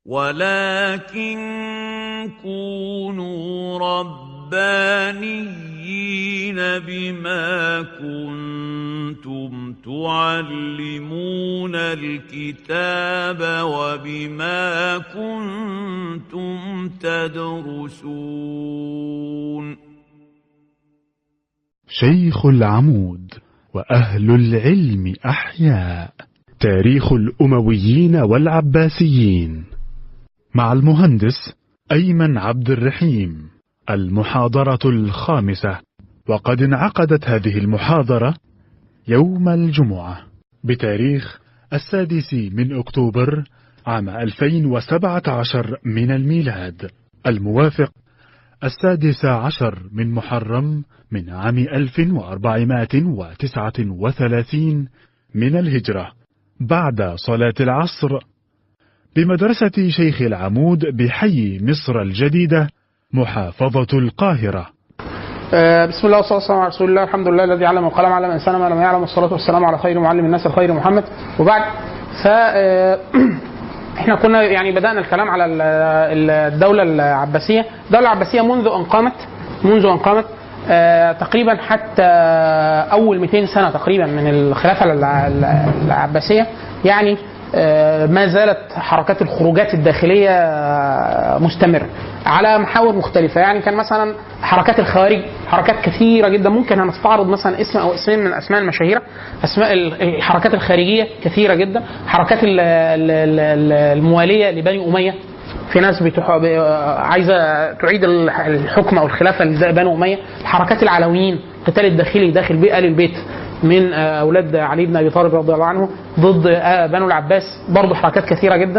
ولكن كونوا ربانيين بما كنتم تعلمون الكتاب وبما كنتم تدرسون شيخ العمود وأهل العلم أحياء تاريخ الأمويين والعباسيين مع المهندس أيمن عبد الرحيم المحاضرة الخامسة وقد انعقدت هذه المحاضرة يوم الجمعة بتاريخ السادس من أكتوبر عام 2017 من الميلاد الموافق السادس عشر من محرم من عام 1439 من الهجرة بعد صلاة العصر بمدرسة شيخ العمود بحي مصر الجديدة محافظة القاهرة آه، بسم الله والصلاه والسلام على رسول الله الحمد لله الذي علم القلم علم الانسان ما لم يعلم والصلاه والسلام على خير معلم الناس الخير محمد وبعد ف آه، احنا كنا يعني بدانا الكلام على ال- ال- الدوله العباسيه الدوله العباسيه منذ ان قامت منذ ان قامت آه، تقريبا حتى اول 200 سنه تقريبا من الخلافه الع- الع- العباسيه يعني آه، ما زالت حركات الخروجات الداخليه آه، مستمره على محاور مختلفه يعني كان مثلا حركات الخوارج حركات كثيره جدا ممكن هنستعرض مثلا اسم او اسمين من الاسماء المشاهيره اسماء ال- الحركات الخارجيه كثيره جدا حركات ال- ال- ال- المواليه لبني اميه في ناس بتح... ب- عايزه تعيد ال- الحكم او الخلافه لبني اميه حركات العلويين القتال الداخلي داخل بيت ال البيت من آه، اولاد علي بن ابي طالب رضي الله عنه ضد آه، بنو العباس برضه حركات كثيره جدا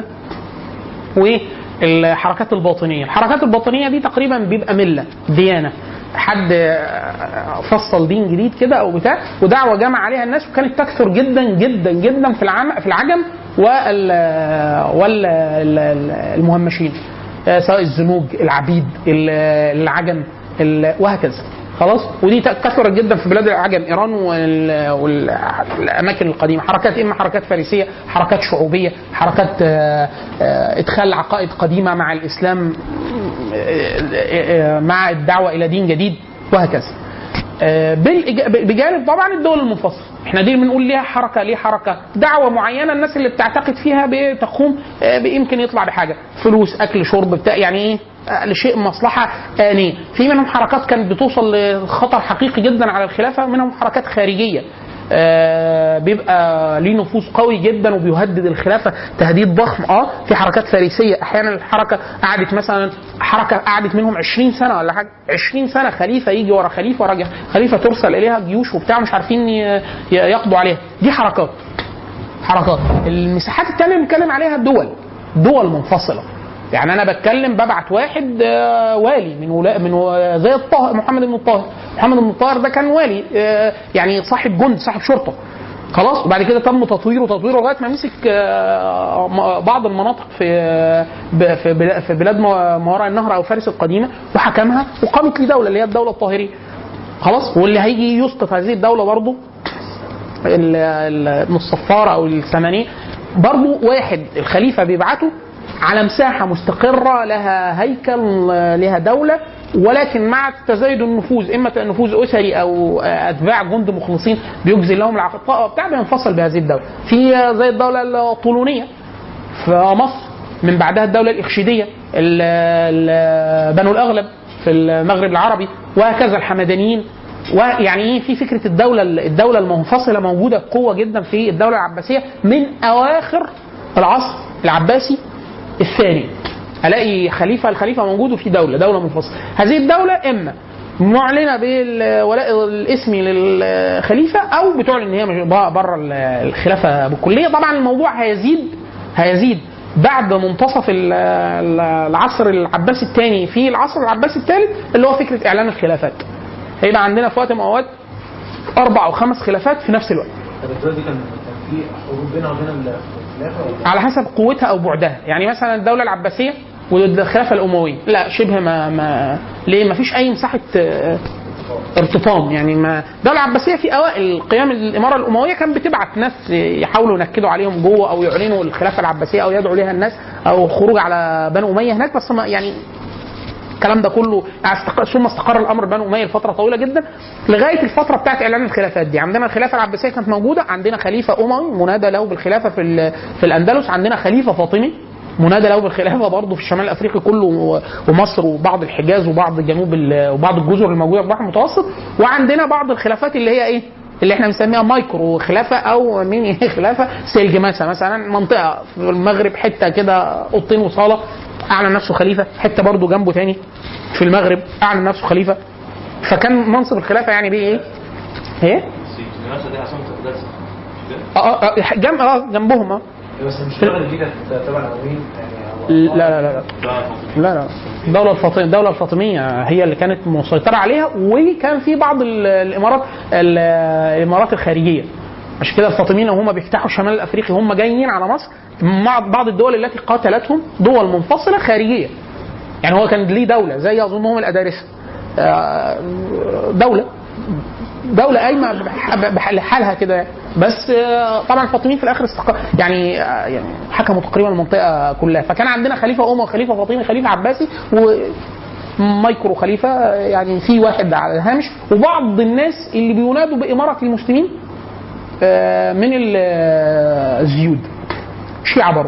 والحركات الباطنيه الحركات الباطنيه دي تقريبا بيبقى مله ديانه حد آه، فصل دين جديد كده او بتاع ودعوه جمع عليها الناس وكانت تكثر جدا جدا جدا في العم في العجم وال وال ال- المهمشين آه، سواء الزنوج العبيد ال- العجم ال- وهكذا خلاص ودي كثرت جدا في بلاد العجم ايران وال- والاماكن القديمه حركات اما حركات فارسيه حركات شعوبيه حركات آه، آه، ادخال عقائد قديمه مع الاسلام آه، آه، مع الدعوه الى دين جديد وهكذا آه، بالإج- بجانب طبعا الدول المنفصله احنا دي بنقول ليها حركه ليه حركه دعوه معينه الناس اللي بتعتقد فيها بتقوم آه، يمكن يطلع بحاجه فلوس اكل شرب بتاع يعني ايه آه، لشيء مصلحه آنية في منهم حركات كانت بتوصل لخطر حقيقي جدا على الخلافه منهم حركات خارجيه آه، بيبقى ليه نفوذ قوي جدا وبيهدد الخلافه تهديد ضخم اه في حركات فارسيه احيانا الحركه قعدت مثلا حركه قعدت منهم 20 سنه ولا حاجه 20 سنه خليفه يجي ورا خليفه ورا خليفه ترسل اليها جيوش وبتاع مش عارفين ي- ي- يقضوا عليها دي حركات حركات المساحات التانية اللي بنتكلم عليها دول دول منفصله يعني انا بتكلم ببعت واحد آه، والي من ولا من و- زي الطاهر محمد بن الطاهر محمد بن الطاهر ده كان والي آه، يعني صاحب جند صاحب شرطه خلاص وبعد كده تم تطويره وتطويره لغايه ما مسك آه، م- بعض المناطق في ب- في بلا- في بلاد ما ما وراء النهر او فارس القديمه وحكمها وقامت ليه دوله اللي هي الدوله الطاهريه خلاص واللي هيجي يسقط هذه الدوله برضه ال- ال- ابن الصفار او الثمانية برضو واحد الخليفه بيبعته على مساحه مستقره لها هيكل لها دوله ولكن مع تزايد النفوذ اما نفوذ اسري او اتباع جند مخلصين بيجزي لهم العطاء بتاع بينفصل بهذه الدوله في زي الدوله الطولونيه في مصر من بعدها الدوله الاخشيديه ال- ال- بنو الاغلب في المغرب العربي وهكذا الحمدانيين ويعني ايه في فكره الدوله الدوله المنفصله موجوده بقوه جدا في الدوله العباسيه من اواخر العصر العباسي الثاني الاقي خليفه الخليفه موجود وفي دوله دوله منفصله هذه الدوله اما معلنه بالولاء الاسمي للخليفه او بتعلن ان هي مش- بره الخلافه بالكليه طبعا الموضوع هيزيد هيزيد بعد منتصف ال- ال- العصر العباسي الثاني في العصر العباسي الثالث اللي هو فكره اعلان الخلافات هيبقى عندنا في وقت من الاوقات اربع او خمس خلافات في نفس الوقت طب الدول دي كان كان في حروب بينها وبين الخلافه ولا على حسب قوتها او بعدها يعني مثلا الدوله العباسيه والخلافه الامويه لا شبه ما ما ليه ما فيش اي مساحه آه، ارتطام يعني ما الدوله العباسيه في اوائل قيام الاماره الامويه كان بتبعت ناس يحاولوا ينكدوا عليهم جوه او يعلنوا الخلافه العباسيه او يدعوا ليها الناس او الخروج على بنو اميه هناك بس ما يعني الكلام ده كله استق- ثم استقر الامر بنو اميه لفتره طويله جدا لغايه الفتره بتاعت اعلان الخلافات دي عندنا الخلافه العباسيه كانت موجوده عندنا خليفه اموي منادى له بالخلافه في ال- في الاندلس عندنا خليفه فاطمي منادى له بالخلافه برضه في الشمال الافريقي كله و- ومصر وبعض الحجاز وبعض جنوب ال- وبعض الجزر الموجوده في البحر المتوسط وعندنا بعض الخلافات اللي هي ايه؟ اللي احنا بنسميها مايكرو خلافه او ميني خلافه سلجماسه مثلا منطقه في المغرب حته كده اوضتين وصاله اعلن نفسه خليفه حته برضه جنبه تاني في المغرب اعلن نفسه خليفه فكان منصب الخلافه يعني بيه ايه؟ ايه؟ الجنازه دي عاصمه الاقداس مش كده؟ اه اه آه، جنب اه جنبهم اه بس مش الدوله دي كانت تبع الامويين يعني هو- لا لا لا لا لا لا الدولة الفاطمية الدولة الفاطمية هي اللي كانت مسيطرة عليها وكان في بعض ال- الإمارات ال- الإمارات الخارجية عشان كده الفاطميين هم بيفتحوا الشمال الأفريقي هم جايين على مصر مع بعض الدول التي قاتلتهم دول منفصلة خارجية يعني هو كان ليه دولة زي أظنهم الأدارسة آه، دولة دولة قايمة بح- بح- لحالها كده يعني. بس آه، طبعا الفاطميين في الاخر استق... يعني آه، يعني حكموا تقريبا المنطقة كلها فكان عندنا خليفة أموي خليفة فاطمي خليفة عباسي ومايكرو خليفة آه، يعني في واحد على الهامش وبعض الناس اللي بينادوا بإمارة المسلمين آه، من ال- آه، الزيود شيعة برضه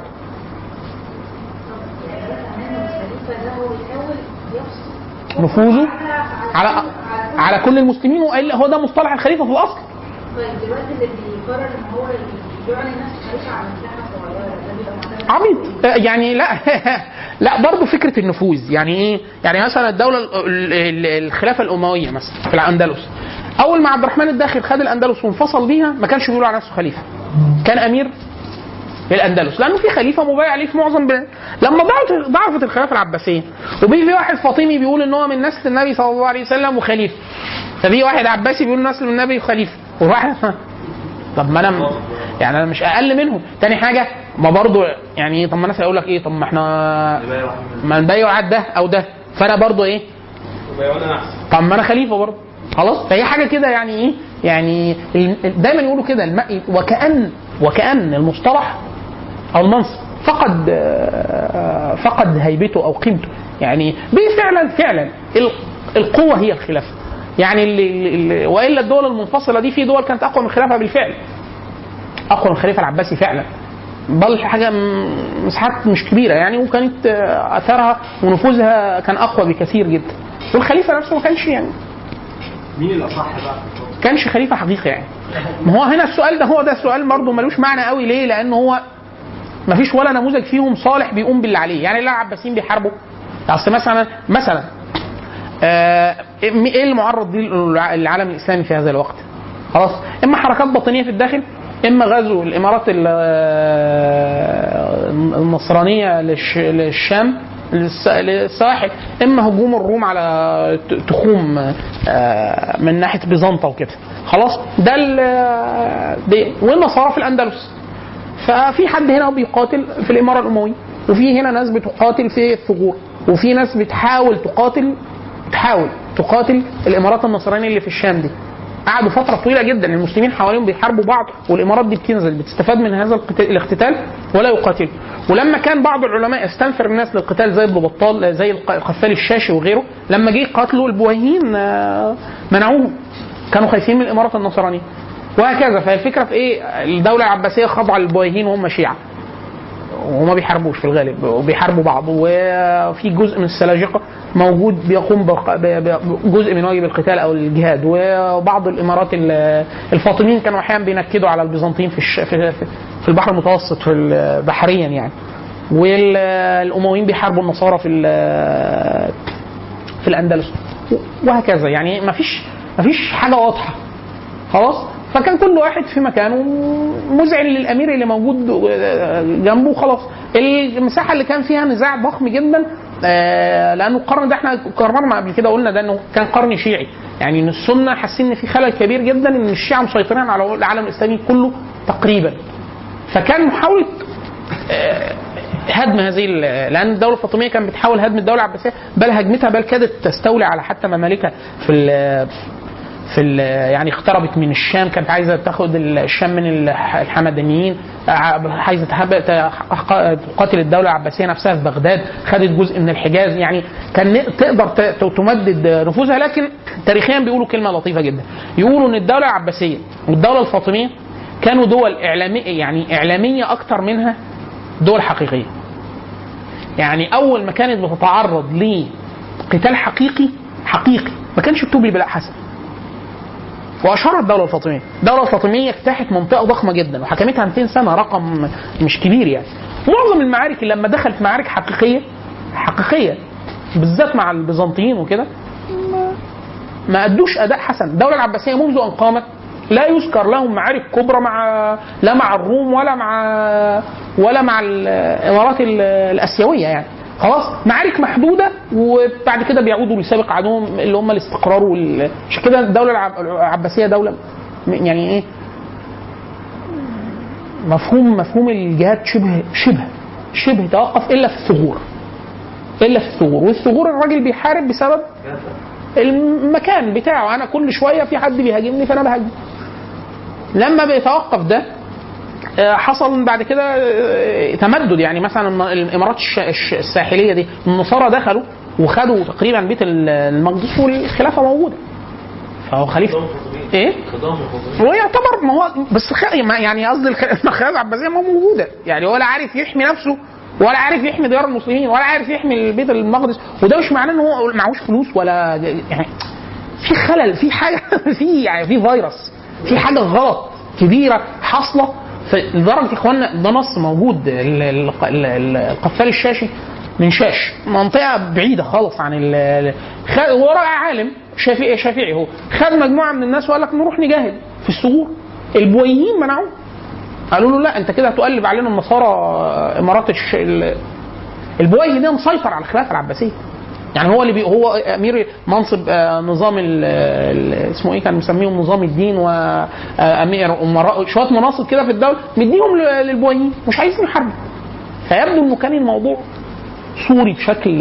نفوذه على على كل المسلمين وقال هو ده مصطلح الخليفة في الأصل طيب دلوقتي اللي بيقرر ان هو يعلن نفسه خليفه على مساحه صغيره ده بيبقى معتمد عبيط آه، يعني لا لا برضه فكره النفوذ يعني ايه؟ يعني مثلا الدوله ال- ال- ال- الخلافه الامويه مثلا في الاندلس اول ما عبد الرحمن الداخل خد الاندلس وانفصل بيها ما كانش بيقول على نفسه خليفه كان امير للاندلس لانه في خليفه مبايع عليه في معظم بلاد لما ضعفت ضعفت الخلافه العباسيه وبيجي في واحد فاطمي بيقول ان هو من نسل النبي صلى الله عليه وسلم وخليفه ففي واحد عباسي بيقول نسل من النبي وخليفه وواحد طب ما انا م- يعني انا مش اقل منهم تاني حاجه ما برضو يعني طب ما الناس هيقول لك ايه طب ما احنا ما نبيع عاد ده او ده فانا برضو ايه وبيعونا احسن طب ما انا خليفه برضه خلاص فهي حاجه كده يعني ايه يعني ال- دايما يقولوا كده الم- وكأن وكأن المصطلح او المنصب فقد آه، فقد هيبته او قيمته يعني بيه فعلا فعلا ال- القوه هي الخلافه يعني اللي اللي والا الدول المنفصله دي في دول كانت اقوى من الخلافه بالفعل اقوى من الخليفه العباسي فعلا بل حاجه م- مساحات مش كبيره يعني وكانت آه، اثرها ونفوذها كان اقوى بكثير جدا والخليفه نفسه ما كانش يعني مين الاصح بقى؟ كانش خليفه حقيقي يعني ما هو هنا السؤال ده هو ده السؤال برضه ملوش معنى قوي ليه لان هو ما فيش ولا نموذج فيهم صالح بيقوم باللي عليه يعني لا العباسيين بيحاربوا اصل مثلا مثلا آه، ايه اللي معرض ليه العالم الاسلامي في هذا الوقت خلاص اما حركات باطنيه في الداخل اما غزو الامارات ال- آه، النصرانيه للش- للشام للس- للسواحل اما هجوم الروم على ت- تخوم آه، من ناحيه بيزنطه وكده خلاص ده ال- دي والنصارى في الاندلس ففي حد هنا بيقاتل في الاماره الامويه وفي هنا ناس بتقاتل في الثغور وفي ناس بتحاول تقاتل تحاول تقاتل الامارات النصرانيه اللي في الشام دي قعدوا فتره طويله جدا المسلمين حواليهم بيحاربوا بعض والامارات دي بتنزل بتستفاد من هذا القتال- الاقتتال ولا يقاتلوا ولما كان بعض العلماء استنفر الناس للقتال زي ابن بطال زي الق- القفال الشاشي وغيره لما جه يقاتلوا البويهيين آه، منعوهم كانوا خايفين من الامارات النصرانيه وهكذا فالفكره في ايه الدوله العباسيه خاضعه للبويهيين وهم شيعه وما بيحاربوش في الغالب وبيحاربوا بعض وفي جزء من السلاجقه موجود بيقوم بق- ب- بجزء من واجب القتال او الجهاد وبعض الامارات ال- الفاطميين كانوا احيانا بينكدوا على البيزنطيين في الش- في في- في البحر المتوسط في ال- بحريا يعني والامويين بيحاربوا النصارى في ال- في الاندلس وهكذا يعني ما فيش ما فيش حاجه واضحه خلاص فكان كل واحد في مكانه مذعن للامير اللي موجود جنبه خلاص المساحه اللي كان فيها نزاع ضخم جدا آه، لانه القرن ده احنا قررنا قبل كده قلنا ده انه كان قرن شيعي يعني ان السنه حاسين ان في خلل كبير جدا ان الشيعه مسيطرين على العالم الاسلامي كله تقريبا فكان محاوله آه، هدم هذه ال- لان الدوله الفاطميه كانت بتحاول هدم الدوله العباسيه بل هجمتها بل كادت تستولي على حتى ممالكها في ال- في ال- يعني اقتربت من الشام كانت عايزه تاخد الشام من الح- الحمدانيين ع- عايزه تهب- تح- تقاتل الدوله العباسيه نفسها في بغداد خدت جزء من الحجاز يعني كان ن- تقدر ت- ت- تمدد نفوذها لكن تاريخيا بيقولوا كلمه لطيفه جدا يقولوا ان الدوله العباسيه والدوله الفاطميه كانوا دول اعلاميه يعني اعلاميه اكتر منها دول حقيقيه يعني اول ما كانت بتتعرض لقتال حقيقي حقيقي ما كانش بتبلي بلاء حسن واشهرت الدوله الفاطميه، الدوله الفاطميه اجتاحت منطقه ضخمه جدا وحكمتها 200 سنه رقم مش كبير يعني. معظم المعارك اللي لما دخلت معارك حقيقيه حقيقيه بالذات مع البيزنطيين وكده ما- ما ادوش اداء حسن، الدوله العباسيه منذ ان قامت لا يذكر لهم معارك كبرى مع لا مع الروم ولا مع ولا مع الامارات ال- الاسيويه يعني خلاص معارك محدوده وبعد كده بيعودوا لسابق عدوهم اللي هم الاستقرار وال... عشان كده الدوله العب- العباسيه دوله م- يعني ايه مفهوم مفهوم الجهاد شبه شبه شبه توقف الا في الثغور الا في الثغور والثغور الراجل بيحارب بسبب المكان بتاعه انا كل شويه في حد بيهاجمني فانا بهاجمه لما بيتوقف ده آه، حصل بعد كده آه، تمدد يعني مثلا الم- الامارات الش- الش- الساحليه دي النصارى دخلوا وخدوا تقريبا بيت ال- المقدس والخلافه موجوده فهو خليفه ايه؟ خدام الفاطميين هو يعتبر ما هو بس خ... ما- يعني قصدي الخ- الخلافه العباسيه ما موجوده يعني ولا عارف يحمي نفسه ولا عارف يحمي ديار المسلمين ولا عارف يحمي البيت المقدس وده مش معناه ان هو معهوش فلوس ولا يعني في خلل في حاجه في يعني في فيروس في حاجه غلط كبيره حاصله في- لدرجه يا اخوانا ده نص موجود ال- ال- ال- القفال الشاشي من شاش منطقه بعيده خالص عن ال ال- خ- هو راجل عالم شافعي شافعي هو خد مجموعه من الناس وقال لك نروح نجاهد في الثغور البويهيين منعوه قالوا له لا انت كده هتقلب علينا النصارى امارات الش... ال- البويهي ده مسيطر على الخلافه العباسيه يعني هو اللي بي هو امير منصب آه، نظام ال ال- اسمه ايه كان مسميهم نظام الدين وامير امراء شويه مناصب كده في الدوله مديهم ل- للبويهيين مش عايزين يحاربوا فيبدو انه كان الموضوع صوري بشكل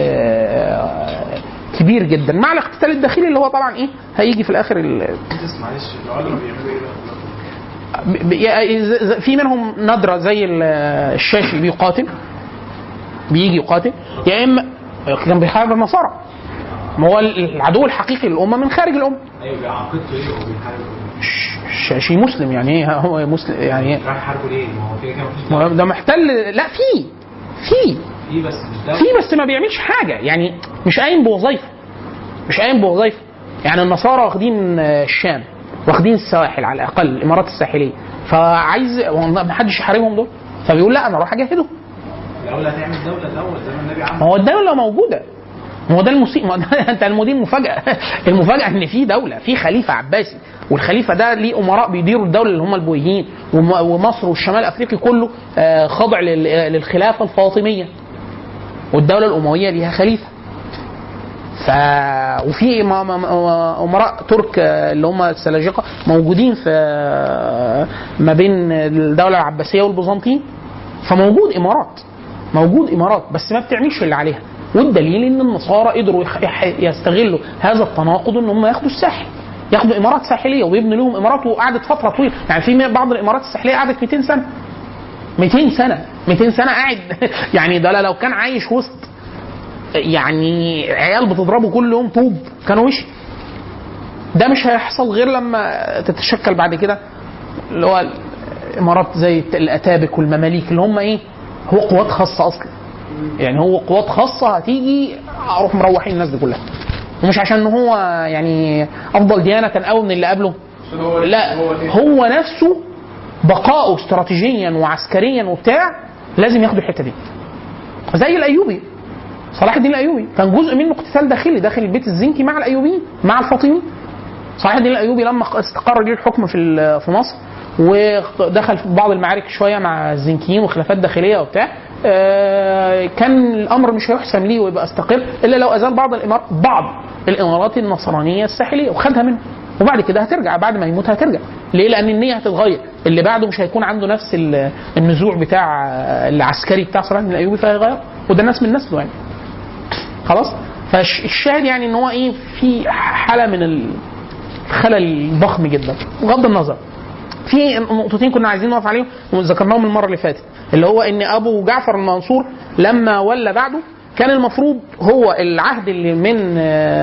آه، كبير جدا مع الاقتتال الداخلي اللي هو طبعا ايه هيجي في الاخر ال- معلش العلماء بيعملوا ايه بقى؟ ب- ب- ز- ز- في منهم نادرة زي ال- الشاشي بيقاتل بيجي يقاتل يا اما كان بيحارب النصارى ما هو العدو الحقيقي للامه من خارج الامه ايوه بيعاقبته ايه هو بيحارب الش- الشاشي مسلم يعني ايه هو مسلم يعني إيه؟ رايح يحاربه ليه؟ ما هو كده كده مفيش ما هو ده محتل لا في في في بس مش ده في بس ما بيعملش حاجه يعني مش قايم بوظيفه مش قايم بوظيفه يعني النصارى واخدين آه، الشام واخدين السواحل على الاقل الامارات الساحليه فعايز هو ما حدش يحاربهم دول فبيقول لا انا اروح اجاهدهم الاول هتعمل دوله الاول زي ما النبي عمل ما هو الدوله موجوده ما هو ده المسيء ما ده انت المدير مفاجاه المفاجاه ان في دوله في خليفه عباسي والخليفه ده ليه امراء بيديروا الدوله اللي هم البويهيين وم- ومصر والشمال الافريقي كله آه، خاضع لل- للخلافه الفاطميه والدوله الامويه ليها خليفه ف وفي م- م- م- امراء ترك آه، اللي هم السلاجقه موجودين في آه، ما بين الدوله العباسيه والبيزنطيين فموجود امارات موجود امارات بس ما بتعملش اللي عليها والدليل ان النصارى قدروا يخ- يح- يستغلوا هذا التناقض ان هم ياخدوا الساحل ياخدوا امارات ساحليه ويبنوا لهم امارات وقعدت فتره طويله يعني في بعض الامارات الساحليه قعدت 200 سنه 200 سنه 200 سنه قاعد يعني ده لو كان عايش وسط يعني عيال بتضربه كل يوم طوب كانوا مشي ده مش هيحصل غير لما تتشكل بعد كده اللي هو الامارات زي الاتابك والمماليك اللي هم ايه هو قوات خاصه اصلا يعني هو قوات خاصه هتيجي اروح مروحين الناس دي كلها ومش عشان ان هو يعني افضل ديانه قوي من اللي قبله لا هو نفسه بقائه استراتيجيا وعسكريا وبتاع لازم ياخدوا الحته دي زي الايوبي صلاح الدين الايوبي كان جزء منه اقتتال داخلي داخل البيت الزنكي مع الايوبيين مع الفاطميين صلاح الدين الايوبي لما استقر ليه الحكم في ال- في مصر ودخل في بعض المعارك شويه مع الزنكيين وخلافات داخليه وبتاع آه، كان الامر مش هيحسم ليه ويبقى استقر الا لو ازال بعض الامارات بعض الامارات النصرانيه الساحليه وخدها منه وبعد كده هترجع بعد ما يموت هترجع ليه؟ لان النيه هتتغير اللي بعده مش هيكون عنده نفس ال- النزوع بتاع العسكري بتاع صلاح بن الايوبي فهيغير وده الناس من نسله يعني خلاص فالشاهد يعني ان هو ايه في حاله من الخلل الضخم جدا بغض النظر في نقطتين كنا عايزين نقف عليهم وذكرناهم المره اللي فاتت اللي هو ان ابو جعفر المنصور لما ولى بعده كان المفروض هو العهد اللي من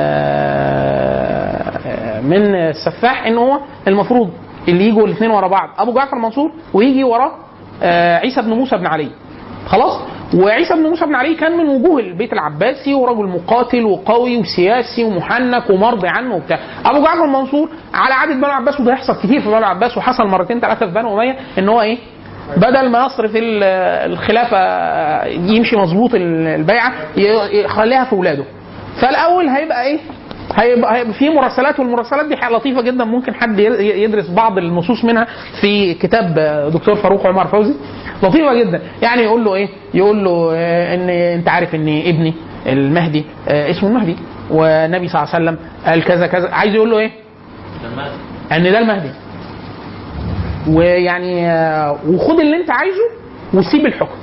آه، من السفاح ان هو المفروض اللي يجوا الاثنين ورا بعض ابو جعفر المنصور ويجي وراه آه، عيسى بن موسى بن علي خلاص وعيسى بن موسى بن علي كان من وجوه البيت العباسي ورجل مقاتل وقوي وسياسي ومحنك ومرضي عنه وبتاع ابو جعفر المنصور على عاده بنو العباس وده يحصل كتير في بنو العباس وحصل مرتين ثلاثه في بنو اميه ان هو ايه بدل ما يصرف ال- الخلافه يمشي مظبوط البيعه ي- يخليها في اولاده فالاول هيبقى ايه هيبقى, هيبقى في مراسلات والمراسلات دي حاجة لطيفه جدا ممكن حد ي- يدرس بعض النصوص منها في كتاب دكتور فاروق عمر فوزي لطيفه جدا يعني يقول له ايه يقول له آه، ان انت عارف ان ابني المهدي آه، اسمه المهدي والنبي صلى الله عليه وسلم قال كذا كذا عايز يقول له ايه ان ده المهدي ويعني آه، وخد اللي انت عايزه وسيب الحكم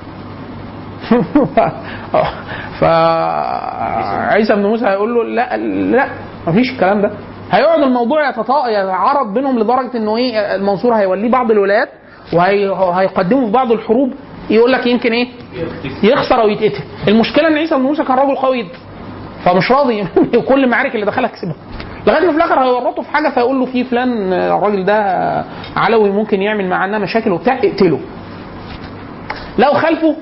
فعيسى بن موسى هيقول له لا لا مفيش الكلام ده هيقعد الموضوع يتطا- يتعرض بينهم لدرجه انه ايه المنصور هيوليه بعض الولايات وهيقدموا في بعض الحروب يقول لك يمكن ايه يخسر او يتقتل المشكله ان عيسى بن موسى كان راجل قوي جدا فمش راضي كل المعارك اللي دخلها كسبها لغايه ما في الاخر هيورطه في حاجه فيقول له في فلان آه، الراجل ده آه، علوي ممكن يعمل معانا مشاكل وبتاع اقتله لو خلفه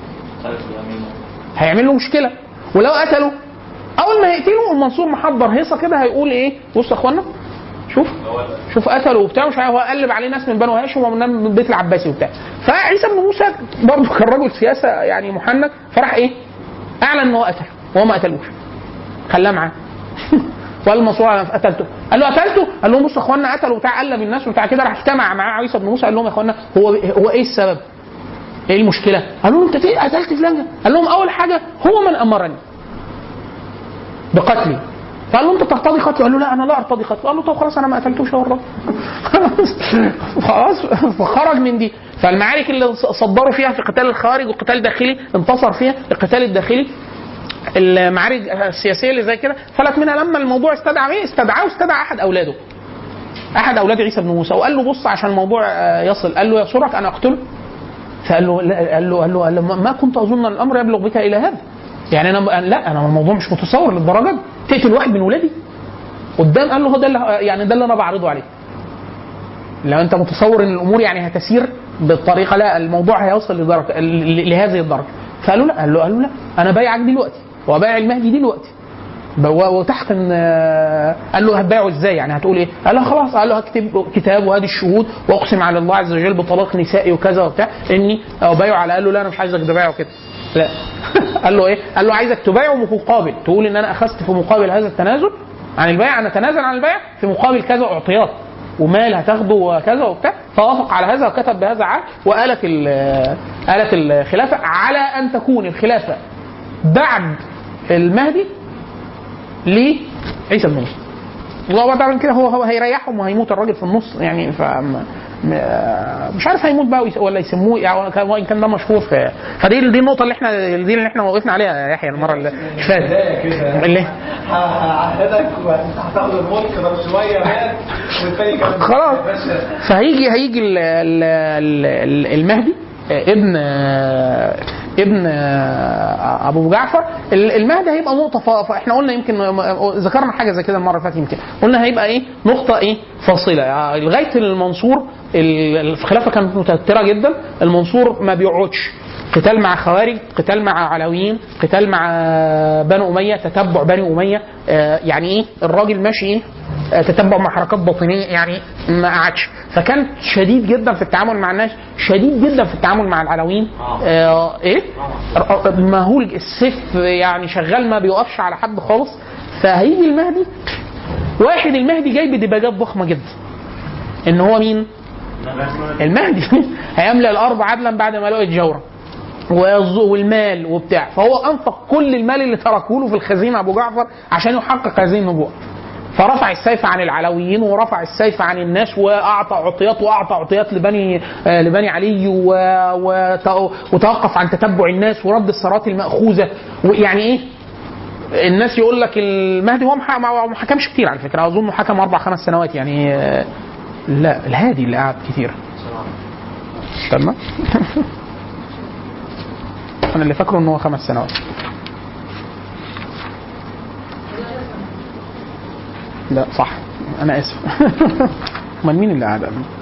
هيعمل له مشكله ولو قتله اول ما يقتله المنصور محضر هيصه كده هيقول ايه بص يا اخوانا شوف شوف قتله وبتاع مش عارف هو قلب عليه ناس من بنو هاشم ومن البيت العباسي وبتاع فعيسى بن موسى برضه كان رجل سياسه يعني محنك فراح ايه اعلن ان هو قتله وهو ما قتلوش خلاه معاه وقال المنصور انا قتلته قال له قتلته قال لهم بصوا يا اخوانا قتلوا بتاع قلب الناس وبتاع كده راح اجتمع معاه عيسى بن موسى قال لهم يا اخوانا هو هو ايه السبب؟ ايه المشكله؟ قالوا له انت في قتلت فلان ده؟ قال لهم اول حاجه هو من امرني بقتلي فقال له انت ترتضي قتله؟ قال له لا انا لا ارتضي قتله قال له طب خلاص انا ما قتلتوش هو الراجل خلاص فخرج من دي فالمعارك اللي صدروا فيها في قتال الخارج والقتال الداخلي انتصر فيها القتال الداخلي المعارك السياسيه اللي زي كده فلت منها لما الموضوع استدعى ايه؟ استدعاه واستدعى احد اولاده احد اولاد عيسى بن موسى وقال له بص عشان الموضوع آه، يصل قال له يسرك انا اقتله فقال له لا قال له قال له, قال له ما- ما كنت اظن ان الامر يبلغ بك الى هذا يعني انا لا انا الموضوع مش متصور للدرجه دي تقتل واحد من ولادي قدام قال له هو ده اللي يعني ده اللي انا بعرضه عليه لو انت متصور ان الامور يعني هتسير بالطريقه لا الموضوع هيوصل لدرجه ل- لهذه الدرجه فقالوا لا قال له قال له لا انا بايعك دلوقتي وبايع المهدي دلوقتي ب- و- وتحت ان آه، قال له هتبايعه ازاي يعني هتقول ايه؟ قال له خلاص قال له هكتب كتاب وهذه الشهود واقسم على الله عز وجل بطلاق نسائي وكذا وبتاع اني ابايعه على قال له لا انا مش عايزك تبايعه كده لا قال له ايه؟ قال له عايزك تبايعه مقابل تقول ان انا اخذت في مقابل هذا التنازل عن البيع انا اتنازل عن البيع في مقابل كذا اعطيات ومال هتاخده وكذا وبتاع فوافق على هذا وكتب بهذا عقد وآلت ال- آلت الخلافه على ان تكون الخلافه بعد المهدي لعيسى بن موسى وبعد من كده هو هو هيريحهم وهيموت الراجل في النص يعني ف مش عارف هيموت بقى ويس- ولا يسموه يعني كان- وان كان ده مشهور في فدي دي النقطه اللي احنا دي اللي احنا وقفنا عليها يا يحيى المره اللي فاتت اللي هعهدك وهتاخد الملك ده شويه بقى والتاني كمان خلاص فهيجي هيجي ال- ال- ال- المهدي آه، ابن آه، ابن آه، ابو جعفر ال- المهدي هيبقى نقطه ف- فاحنا قلنا يمكن آه، ذكرنا حاجه زي كده المره اللي فاتت يمكن قلنا هيبقى ايه نقطه ايه فاصله يعني لغايه المنصور ال- الخلافه كانت متوتره جدا المنصور ما بيقعدش قتال مع خوارج قتال مع علويين قتال مع بنو اميه تتبع بني اميه آه، يعني ايه الراجل ماشي ايه آه، تتبع مع حركات باطنيه يعني ما قعدش فكان شديد جدا في التعامل مع الناس شديد جدا في التعامل مع العلويين آه ايه آه، مهول السيف يعني شغال ما بيوقفش على حد خالص فهيجي المهدي واحد المهدي جاي بدباجات ضخمه جدا ان هو مين المهدي هيملأ الارض عدلا بعد ما لقيت جورا ويظ- والمال وبتاع فهو انفق كل المال اللي تركه له في الخزينه ابو جعفر عشان يحقق هذه النبوءه فرفع السيف عن العلويين ورفع السيف عن الناس واعطى عطيات واعطى عطيات لبني آه، لبني علي و- وت- وتوقف عن تتبع الناس ورد الثروات الماخوذه ويعني ايه الناس يقول لك المهدي هو مح- ما ما حكمش كتير على فكره اظن حكم اربع خمس سنوات يعني آه، لا الهادي اللي قعد كتير تمام انا اللي فاكره ان هو خمس سنوات لا صح انا اسف امال مين اللي قعد قبل؟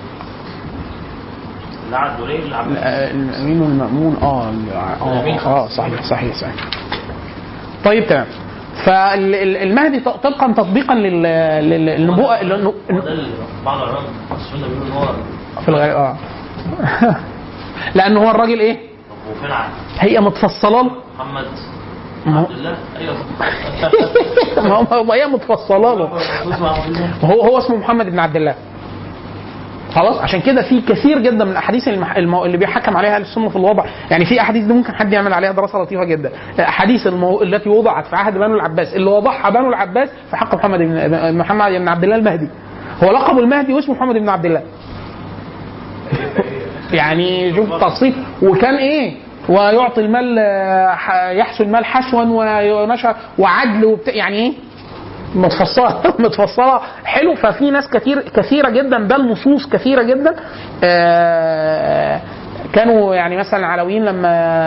اللي قعد دورين اللي قعد لا، الامين والمامون اه ال- اه اه صحيح صحيح صحيح طيب تمام فالمهدي طبقا تطبيقا لل- لل- للنبوءه للنو- هو ده اللي بعض العلماء المفسرين بيقولوا ان هو في الغالب اه لان هو الراجل ايه طب وفين ع- هي متفصله له محمد ما هو- عبد الله ايوه ما هو- ما هي متفصله له اسمه عبد الله هو هو اسمه محمد بن عبد الله خلاص عشان كده في كثير جدا من الاحاديث المح... المو... اللي بيحكم عليها اهل السنه في الوضع يعني في احاديث دي ممكن حد يعمل عليها دراسه لطيفه جدا احاديث المو... التي وضعت في عهد بنو العباس اللي وضعها بنو العباس في حق محمد بن محمد بن عبد الله المهدي هو لقب المهدي واسمه محمد بن عبد الله يعني شوف تصريف وكان ايه ويعطي المال آه، ح- يحسن المال حشوا ونشر وعدل وبتاع يعني ايه متفصله متفصله حلو ففي ناس كتير كثيره جدا بل نصوص كثيره جدا آه، كانوا يعني مثلا العلويين لما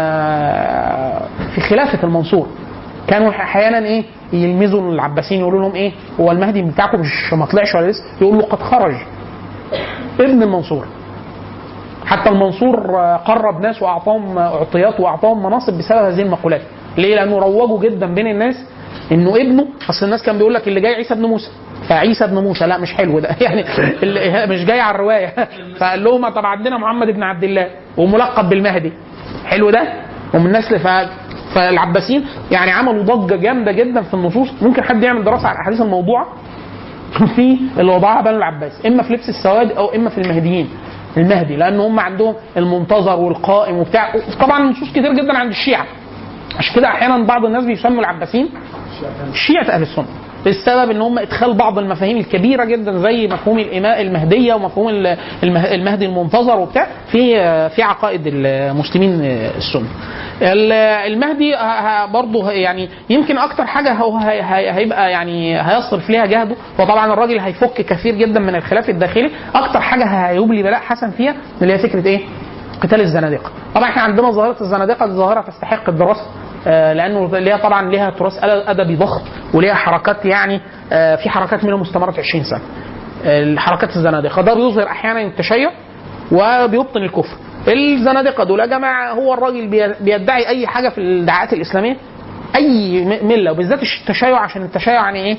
في خلافه المنصور كانوا احيانا ايه يلمزوا العباسيين يقولوا لهم ايه هو المهدي بتاعكم مش ما طلعش ولا لسه يقول له قد خرج ابن المنصور حتى المنصور آه، قرب ناس واعطاهم آه، عطيات واعطاهم مناصب بسبب هذه المقولات ليه لانه روجوا جدا بين الناس انه ابنه اصل الناس كان بيقول لك اللي جاي عيسى ابن موسى فعيسى ابن موسى لا مش حلو ده يعني اللي مش جاي على الروايه فقال لهم طب عندنا محمد بن عبد الله وملقب بالمهدي حلو ده ومن نسل ف... فالعباسيين يعني عملوا ضجه جامده جدا في النصوص ممكن حد يعمل دراسه على الاحاديث الموضوعه في اللي وضعها بنو العباس اما في لبس السواد او اما في المهديين المهدي لان هم عندهم المنتظر والقائم وبتاع طبعا نصوص كتير جدا عند الشيعه عشان كده احيانا بعض الناس بيسموا العباسيين شيعه اهل السنه السبب ان هم ادخال بعض المفاهيم الكبيره جدا زي مفهوم الاماء المهديه ومفهوم ال- المه- المهدي المنتظر وبتاع في في عقائد المسلمين السنه. ال- المهدي ه- ه- برضه يعني يمكن اكتر حاجه هو هي- هي- هيبقى يعني هيصرف ليها جهده وطبعا الراجل هيفك كثير جدا من الخلاف الداخلي اكتر حاجه هيبلي بلاء حسن فيها اللي هي فكره ايه؟ قتال الزنادقه. طبعا احنا عندنا ظاهره الزنادقه دي ظاهره تستحق الدراسه آه، لانه ليها طبعا ليها تراث ادبي ضخم وليها حركات يعني آه، في حركات منها مستمرت 20 سنه. الحركات الزنادقه ده بيظهر احيانا التشيع وبيبطن الكفر. الزنادقه دول يا جماعه هو الراجل بي- بيدعي اي حاجه في الدعاءات الاسلاميه اي م- مله وبالذات التشيع عشان التشيع يعني ايه؟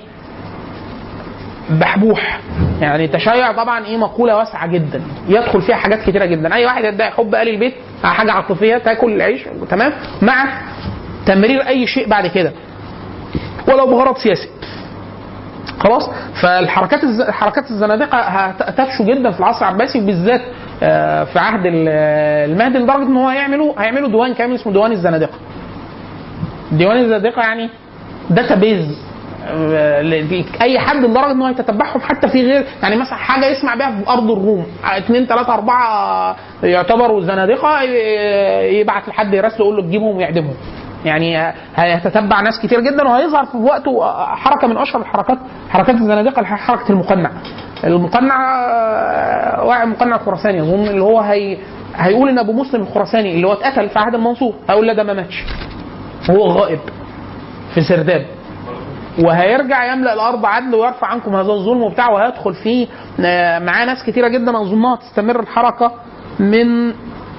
بحبوح يعني التشيع طبعا ايه مقوله واسعه جدا يدخل فيها حاجات كتيره جدا اي واحد يدعي حب ال البيت مع حاجه عاطفيه تاكل العيش تمام مع تمرير اي شيء بعد كده ولو بغرض سياسي خلاص فالحركات الز... حركات الزنادقه هت- تفشو جدا في العصر العباسي وبالذات آه، في عهد ال- المهدي لدرجه ان هو هيعملوا هيعملوا ديوان كامل اسمه ديوان الزنادقه ديوان الزنادقه يعني داتا بيز اي حد لدرجه ان هو يتتبعهم حتى في غير يعني مثلا حاجه يسمع بيها في ارض الروم اثنين ثلاثه اربعه يعتبروا زنادقه ي- يبعت لحد يراسله يقول له تجيبهم ويعدمهم يعني هيتتبع ناس كتير جدا وهيظهر في وقته حركه من اشهر الحركات حركات الزنادقه اللي هي حركه المقنع المقنع آه، واحد مقنع الخراساني اظن اللي هو هي هيقول ان ابو مسلم الخراساني اللي هو اتقتل في عهد المنصور هيقول لا ده ما ماتش هو غائب في سرداب وهيرجع يملا الارض عدل ويرفع عنكم هذا الظلم وبتاع وهيدخل فيه آه، معاه ناس كتيره جدا اظنها تستمر الحركه من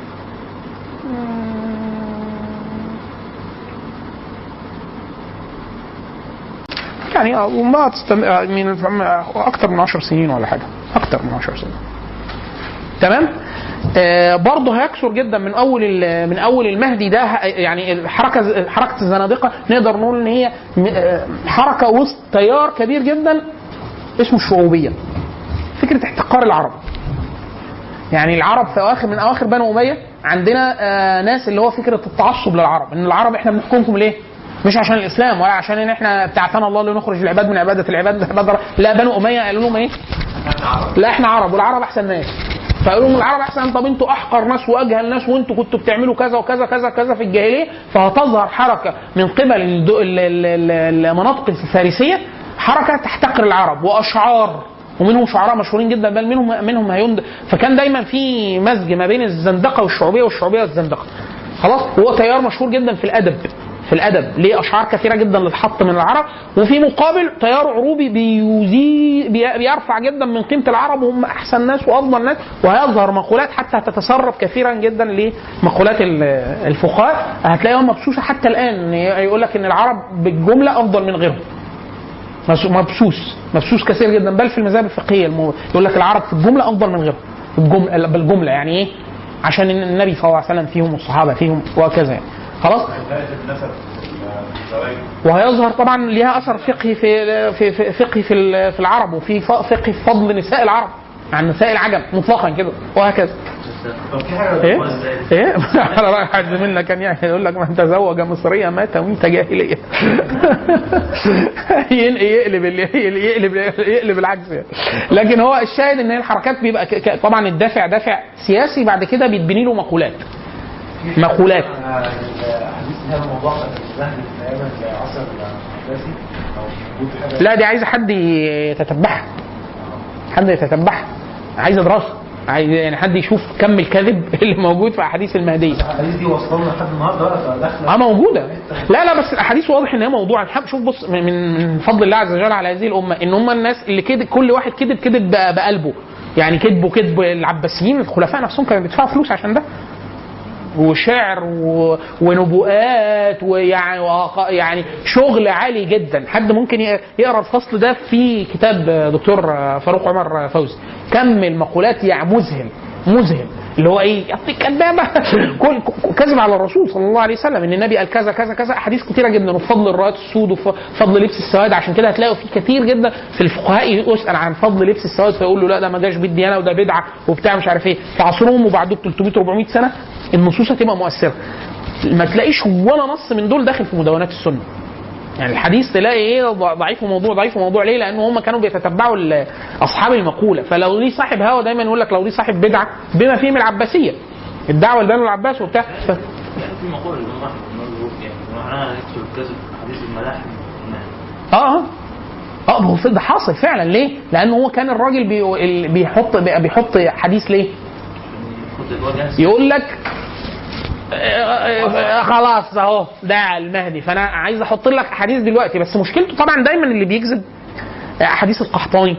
يعني اظنها تستمر من اكثر من 10 سنين ولا حاجه اكثر من 10 سنين تمام آه برضه هيكثر جدا من اول ال- من اول المهدي ده ه- يعني الحركه حركه الزنادقه نقدر نقول ان هي م- آه، حركه وسط تيار كبير جدا اسمه الشعوبيه فكره احتقار العرب يعني العرب في اواخر من اواخر بنو اميه عندنا آه ناس اللي هو فكره التعصب للعرب ان العرب احنا بنحكمكم ليه؟ مش عشان الاسلام ولا عشان ان احنا بتاعتنا الله لنخرج العباد من عباده العباد عباد لا بنو اميه قالوا لهم ايه؟ لا احنا عرب والعرب احسن ناس فقالوا لهم العرب احسن طب انتوا احقر ناس واجهل ناس وانتوا كنتوا بتعملوا كذا وكذا كذا كذا في الجاهليه فهتظهر حركه من قبل الدو- ال- ال- ال- المناطق الفارسيه حركه تحتقر العرب واشعار ومنهم شعراء مشهورين جدا بل منهم منهم هيند فكان دايما في مزج ما بين الزندقه والشعوبيه والشعوبيه والزندقه خلاص هو تيار مشهور جدا في الادب في الادب ليه اشعار كثيره جدا للحط من العرب وفي مقابل تيار عروبي بيزي بي- بيرفع جدا من قيمه العرب وهم احسن ناس وافضل ناس وهيظهر مقولات حتى تتسرب كثيرا جدا لمقولات ال- الفقهاء هتلاقيها مبسوسه حتى الان يقول لك ان العرب بالجمله افضل من غيرهم مس- مبسوس مبسوس كثير جدا بل في المذاهب الفقهيه المو... يقول لك العرب في الجمله افضل من غيرهم الجمله بالجمله يعني ايه؟ عشان النبي صلى الله عليه وسلم فيهم والصحابه فيهم وهكذا يعني خلاص وهيظهر طبعا ليها اثر فقهي في في في فقهي في ال- في العرب وفي ف- فقهي في فضل نساء العرب عن نساء العجم مطلقا كده وهكذا طب في حاجه ايه؟ ايه؟ على راي حد منا كان يعني يقول لك من تزوج مصريه مات وميت جاهليه ين- يقلب ال- يقلب يقلب العكس يعني. لكن هو الشاهد ان هي الحركات بيبقى ك- ك- طبعا الدافع دافع سياسي بعد كده بيتبني له مقولات مقولات الحديث هذا الموضوع كان المهدي في ايام العصر العباسي او موجود في حاجه لا دي عايزه حد يتتبعها حد يتتبعها عايزه دراسه عايز يعني حد يشوف كم الكذب اللي موجود في احاديث المهديه الاحاديث دي وصلنا لحد النهارده ولا داخله اه موجوده لا لا بس الاحاديث واضح ان هي موضوع الحق شوف بص من من فضل الله عز وجل على هذه الامه ان هم الناس اللي كده كل واحد كذب كذب ب- بقلبه يعني كذبوا كذب العباسيين الخلفاء نفسهم كانوا بيدفعوا فلوس عشان ده وشعر و... ونبوءات ويعني وق- يعني شغل عالي جدا حد ممكن ي- يقرا الفصل ده في كتاب دكتور فاروق عمر فوزي كم المقولات يعني مذهل مذهل اللي هو ايه يعطيك كذابه كل ك- كذب على الرسول صلى الله عليه وسلم ان النبي قال كذا كذا كذا احاديث كثيره جدا وفضل الرايات السود وفضل لبس السواد عشان كده هتلاقوا في كثير جدا في الفقهاء يسال عن فضل لبس السواد فيقول له لا ده ما جاش بالديانه وده بدعه وبتاع مش عارف ايه في عصرهم وبعده ب 300 400 سنه النصوص هتبقى مؤثره ما تلاقيش ولا نص من دول داخل في مدونات السنه يعني الحديث تلاقي ايه ضعيف وموضوع ضعيف وموضوع ليه؟ لان هم كانوا بيتتبعوا ال- اصحاب المقوله فلو ليه صاحب هوا دايما يقول لك لو ليه صاحب بدعه بما فيهم العباسيه الدعوه لبنو العباس وبتاع ف... في مقولة للإمام أحمد إن هو بيقول يعني معناها يكتب الكذب حديث الملاحم اه اه اه هو في- ده حاصل فعلا ليه؟ لان هو كان الراجل بي... ال- بيحط بيحط حديث ليه؟ خد الوجه يقول لك آه، آه، خلاص اهو ده المهدي فانا عايز احط لك احاديث دلوقتي بس مشكلته طبعا دايما اللي بيكذب احاديث القحطاني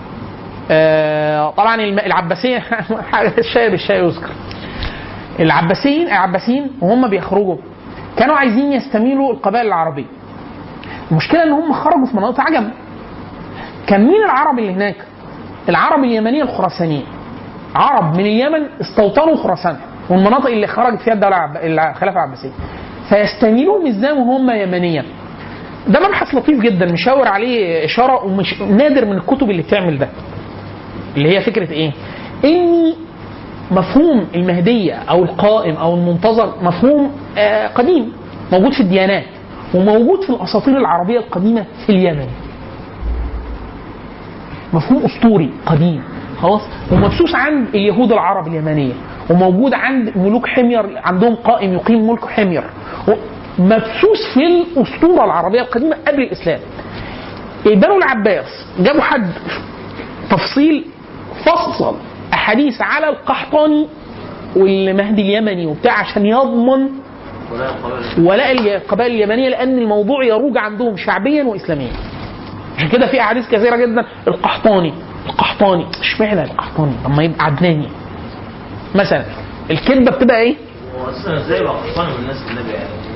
آه، طبعا الم- العباسيه الشاي بالشاي يذكر العباسيين العباسيين وهم بيخرجوا كانوا عايزين يستميلوا القبائل العربيه المشكله ان هم خرجوا في مناطق عجم كان مين العرب اللي هناك العرب اليمنيه الخراسانيه عرب من اليمن استوطنوا خراسان والمناطق اللي خرجت فيها الدوله العب- الخلافه العباسيه فيستميلوهم ازاي وهم يمنيا ده مبحث لطيف جدا مشاور عليه اشاره ومش نادر من الكتب اللي بتعمل ده اللي هي فكره ايه؟ اني مفهوم المهديه او القائم او المنتظر مفهوم آه قديم موجود في الديانات وموجود في الاساطير العربيه القديمه في اليمن مفهوم اسطوري قديم خلاص ومبسوس عند اليهود العرب اليمنيه وموجود عند ملوك حمير عندهم قائم يقيم ملك حمير مبسوس في الاسطوره العربيه القديمه قبل الاسلام بنو العباس جابوا حد تفصيل فصل احاديث على القحطاني والمهدي اليمني وبتاع عشان يضمن ولا قبل ولاء القبائل اليمنيه لان الموضوع يروج عندهم شعبيا واسلاميا عشان كده في احاديث كثيره جدا القحطاني القحطاني اشمعنى القحطاني لما يبقى عدناني مثلا الكذبه بتبقى ايه؟ هو أصلا إزاي بقى قحطاني من الناس النبي يعني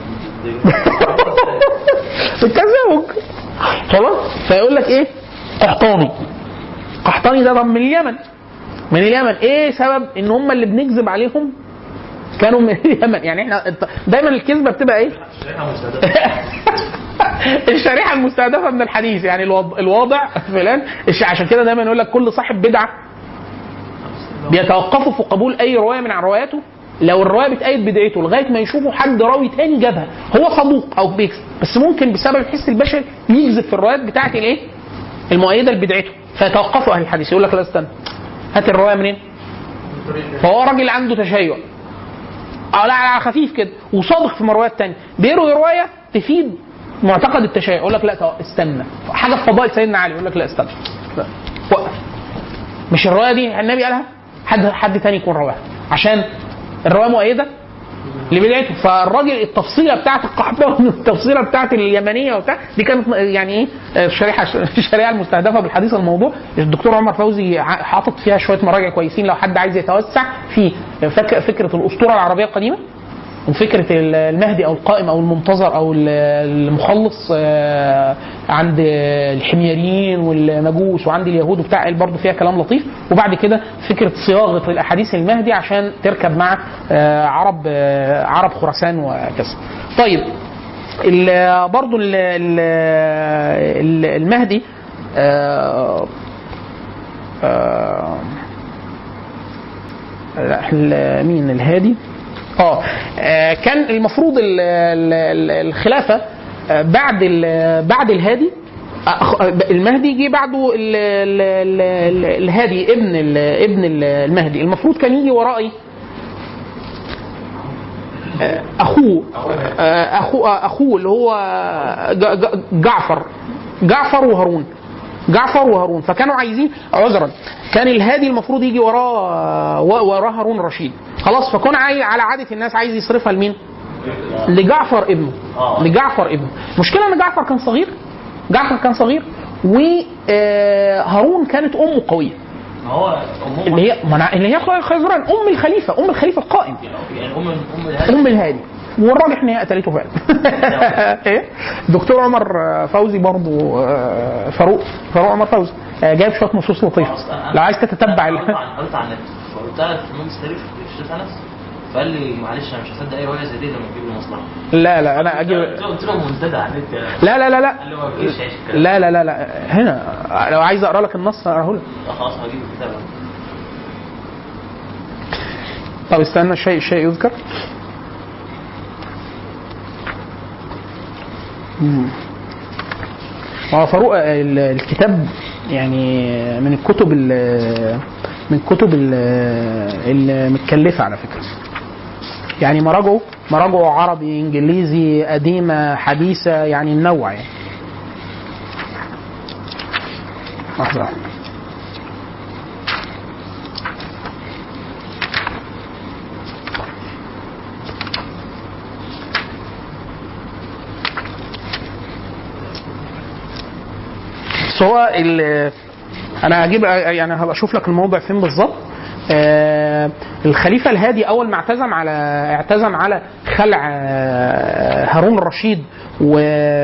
بالتزاوج خلاص فيقول لك ايه؟ قحطاني قحطاني ده طب من اليمن من اليمن ايه سبب ان هم اللي بنكذب عليهم كانوا من اليمن يعني احنا دايما الكذبه بتبقى ايه؟ شريحة مستهدفة الشريحه المستهدفه من الحديث يعني الوض- الواضع فلان الش- عشان كده دايما يقول لك كل صاحب بدعه بيتوقفوا في قبول اي روايه من رواياته لو الروايه بتأيد بدعته لغايه ما يشوفوا حد راوي تاني جابها هو صدوق او بيكسب بس ممكن بسبب الحس البشري يجذب في الروايات بتاعه الايه؟ المؤيده لبدعته فيتوقفوا اهل الحديث يقول لك لا استنى هات الروايه منين؟ فهو راجل عنده تشيع اه لا على خفيف كده وصادق في روايات تانية بيروي روايه تفيد معتقد التشيع يقول لك لا تو- استنى حاجه في فضائل سيدنا علي يقول لك لا استنى لا. وقف مش الروايه دي النبي قالها حد حد تاني يكون رواها عشان الروايه مؤيده لبدايته فالراجل التفصيله بتاعت القحطاني والتفصيله بتاعت اليمنيه وبتاع دي كانت يعني ايه الشريحه الشريعه المستهدفه بالحديث عن الموضوع الدكتور عمر فوزي ع- حاطط فيها شويه مراجع كويسين لو حد عايز يتوسع في فك- فكره الاسطوره العربيه القديمه وفكره المهدي او القائم او المنتظر او المخلص آه، عند الحميريين والمجوس وعند اليهود وبتاع برضه فيها كلام لطيف وبعد كده فكره صياغه الاحاديث المهدي عشان تركب مع آه، عرب آه، عرب خراسان وكذا. طيب ال- برضه ال- ال- ال- المهدي آه، آه، لا، ال- مين الهادي اه آه، كان المفروض ال- ال- ال- الخلافه آه، بعد ال- بعد الهادي آه، أخ- آه، المهدي جه بعده ال- ال- ال- ال- الهادي ابن ال- ابن ال- المهدي المفروض كان يجي ورائي آه، اخوه آه، اخوه آه، اخوه اللي هو ج- ج- جعفر جعفر وهارون جعفر وهارون فكانوا عايزين عذرا كان الهادي المفروض يجي وراه وراه هارون رشيد خلاص فكون عاي على عاده الناس عايز يصرفها لمين؟ لجعفر ابنه آه. لجعفر ابنه المشكله ان جعفر كان صغير جعفر كان صغير وهارون كانت امه قويه ما هو أمهم اللي هي منع... اللي هي خزران ام الخليفه ام الخليفه القائم يعني أم أم الهادي ام الهادي والراجح ان هي قتلته فعلا ايه دكتور عمر فوزي برضو آه، فاروق فاروق عمر فوزي آه، جايب شويه نصوص لطيفه لو عايز تتبع ال- قريت عن- قريت عن النت فقلتها في مجلس تاريخ في الشيخ انس فقال لي معلش انا مش هصدق اي روايه زي دي لما تجيب لي مصلحه لا لا انا اجيب قلت له منتدى على النت يعني. لا لا لا لا قال لي ما فيش عيش الكلام لا لا لا لا هنا لو عايز اقرا لك النص اقراه لك ده. خلاص هجيب الكتاب طب استنى شيء شيء يذكر مم. هو فاروق ال- الكتاب يعني من الكتب ال- من الكتب ال- المتكلفه على فكره يعني مراجعه مراجعه عربي انجليزي قديمه حديثه يعني منوع يعني لحظه واحدة. بس هو ال- انا هجيب يعني هبقى اشوف لك الموضع فين بالظبط آه، الخليفه الهادي اول ما اعتزم على اعتزم على خلع آه، هارون الرشيد و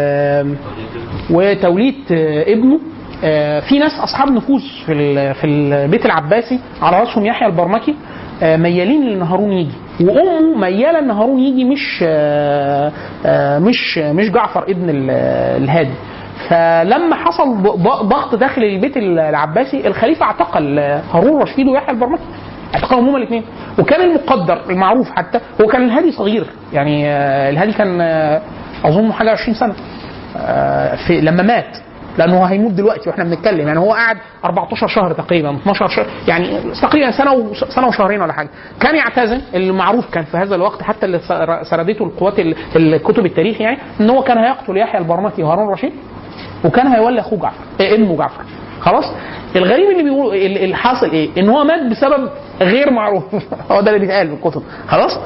وتوليد آه، ابنه آه، في ناس اصحاب نفوذ في ال- في البيت العباسي على راسهم يحيى البرمكي آه، ميالين ان هارون يجي وامه مياله ان هارون يجي مش آه، آه، مش مش جعفر ابن ال- الهادي فلما حصل ض- ض- ضغط داخل البيت العباسي الخليفه اعتقل هارون رشيد ويحيى البرمكي اعتقلهم هما الاثنين وكان المقدر المعروف حتى هو كان الهادي صغير يعني آه، الهادي كان آه، اظن حاجه 20 سنه آه، في لما مات لانه هو هيموت دلوقتي واحنا بنتكلم يعني هو قعد 14 شهر تقريبا 12 شهر يعني تقريبا سنه و- سنه وشهرين ولا حاجه كان يعتزم المعروف كان في هذا الوقت حتى اللي سر- سردته القوات ال- الكتب التاريخ يعني ان هو كان هيقتل يحيى البرمكي وهارون رشيد وكان هيولي اخوه جعفر إيه ابنه جعفر خلاص الغريب اللي بيقول ال- اللي حاصل ايه ان هو مات بسبب غير معروف هو ده اللي بيتقال في الكتب خلاص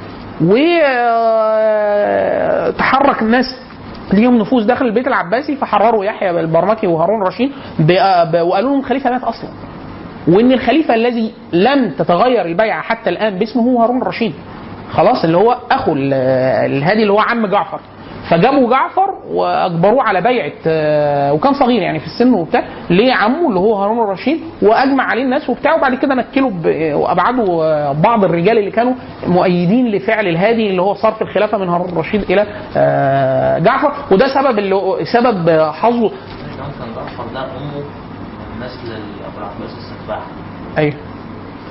وتحرك الناس ليهم نفوذ داخل البيت العباسي فحرروا يحيى البرمكي وهارون رشيد ب- ب- وقالوا لهم الخليفه مات اصلا وان الخليفه الذي لم تتغير البيعه حتى الان باسمه هو هارون الرشيد خلاص اللي هو اخو ال- الهادي اللي هو عم جعفر فجابوا جعفر واجبروه على بيعه آه، وكان صغير يعني في السن وبتاع لعمه اللي هو هارون الرشيد واجمع عليه الناس وبتاع وبعد كده نكلوا ب- وابعدوا آه، بعض الرجال اللي كانوا مؤيدين لفعل الهادي اللي هو صرف الخلافه من هارون الرشيد الى آه، جعفر وده سبب اللي هو- سبب آه، حظه كان كان جعفر ده امه من نسل ابو العباس السفاح ايوه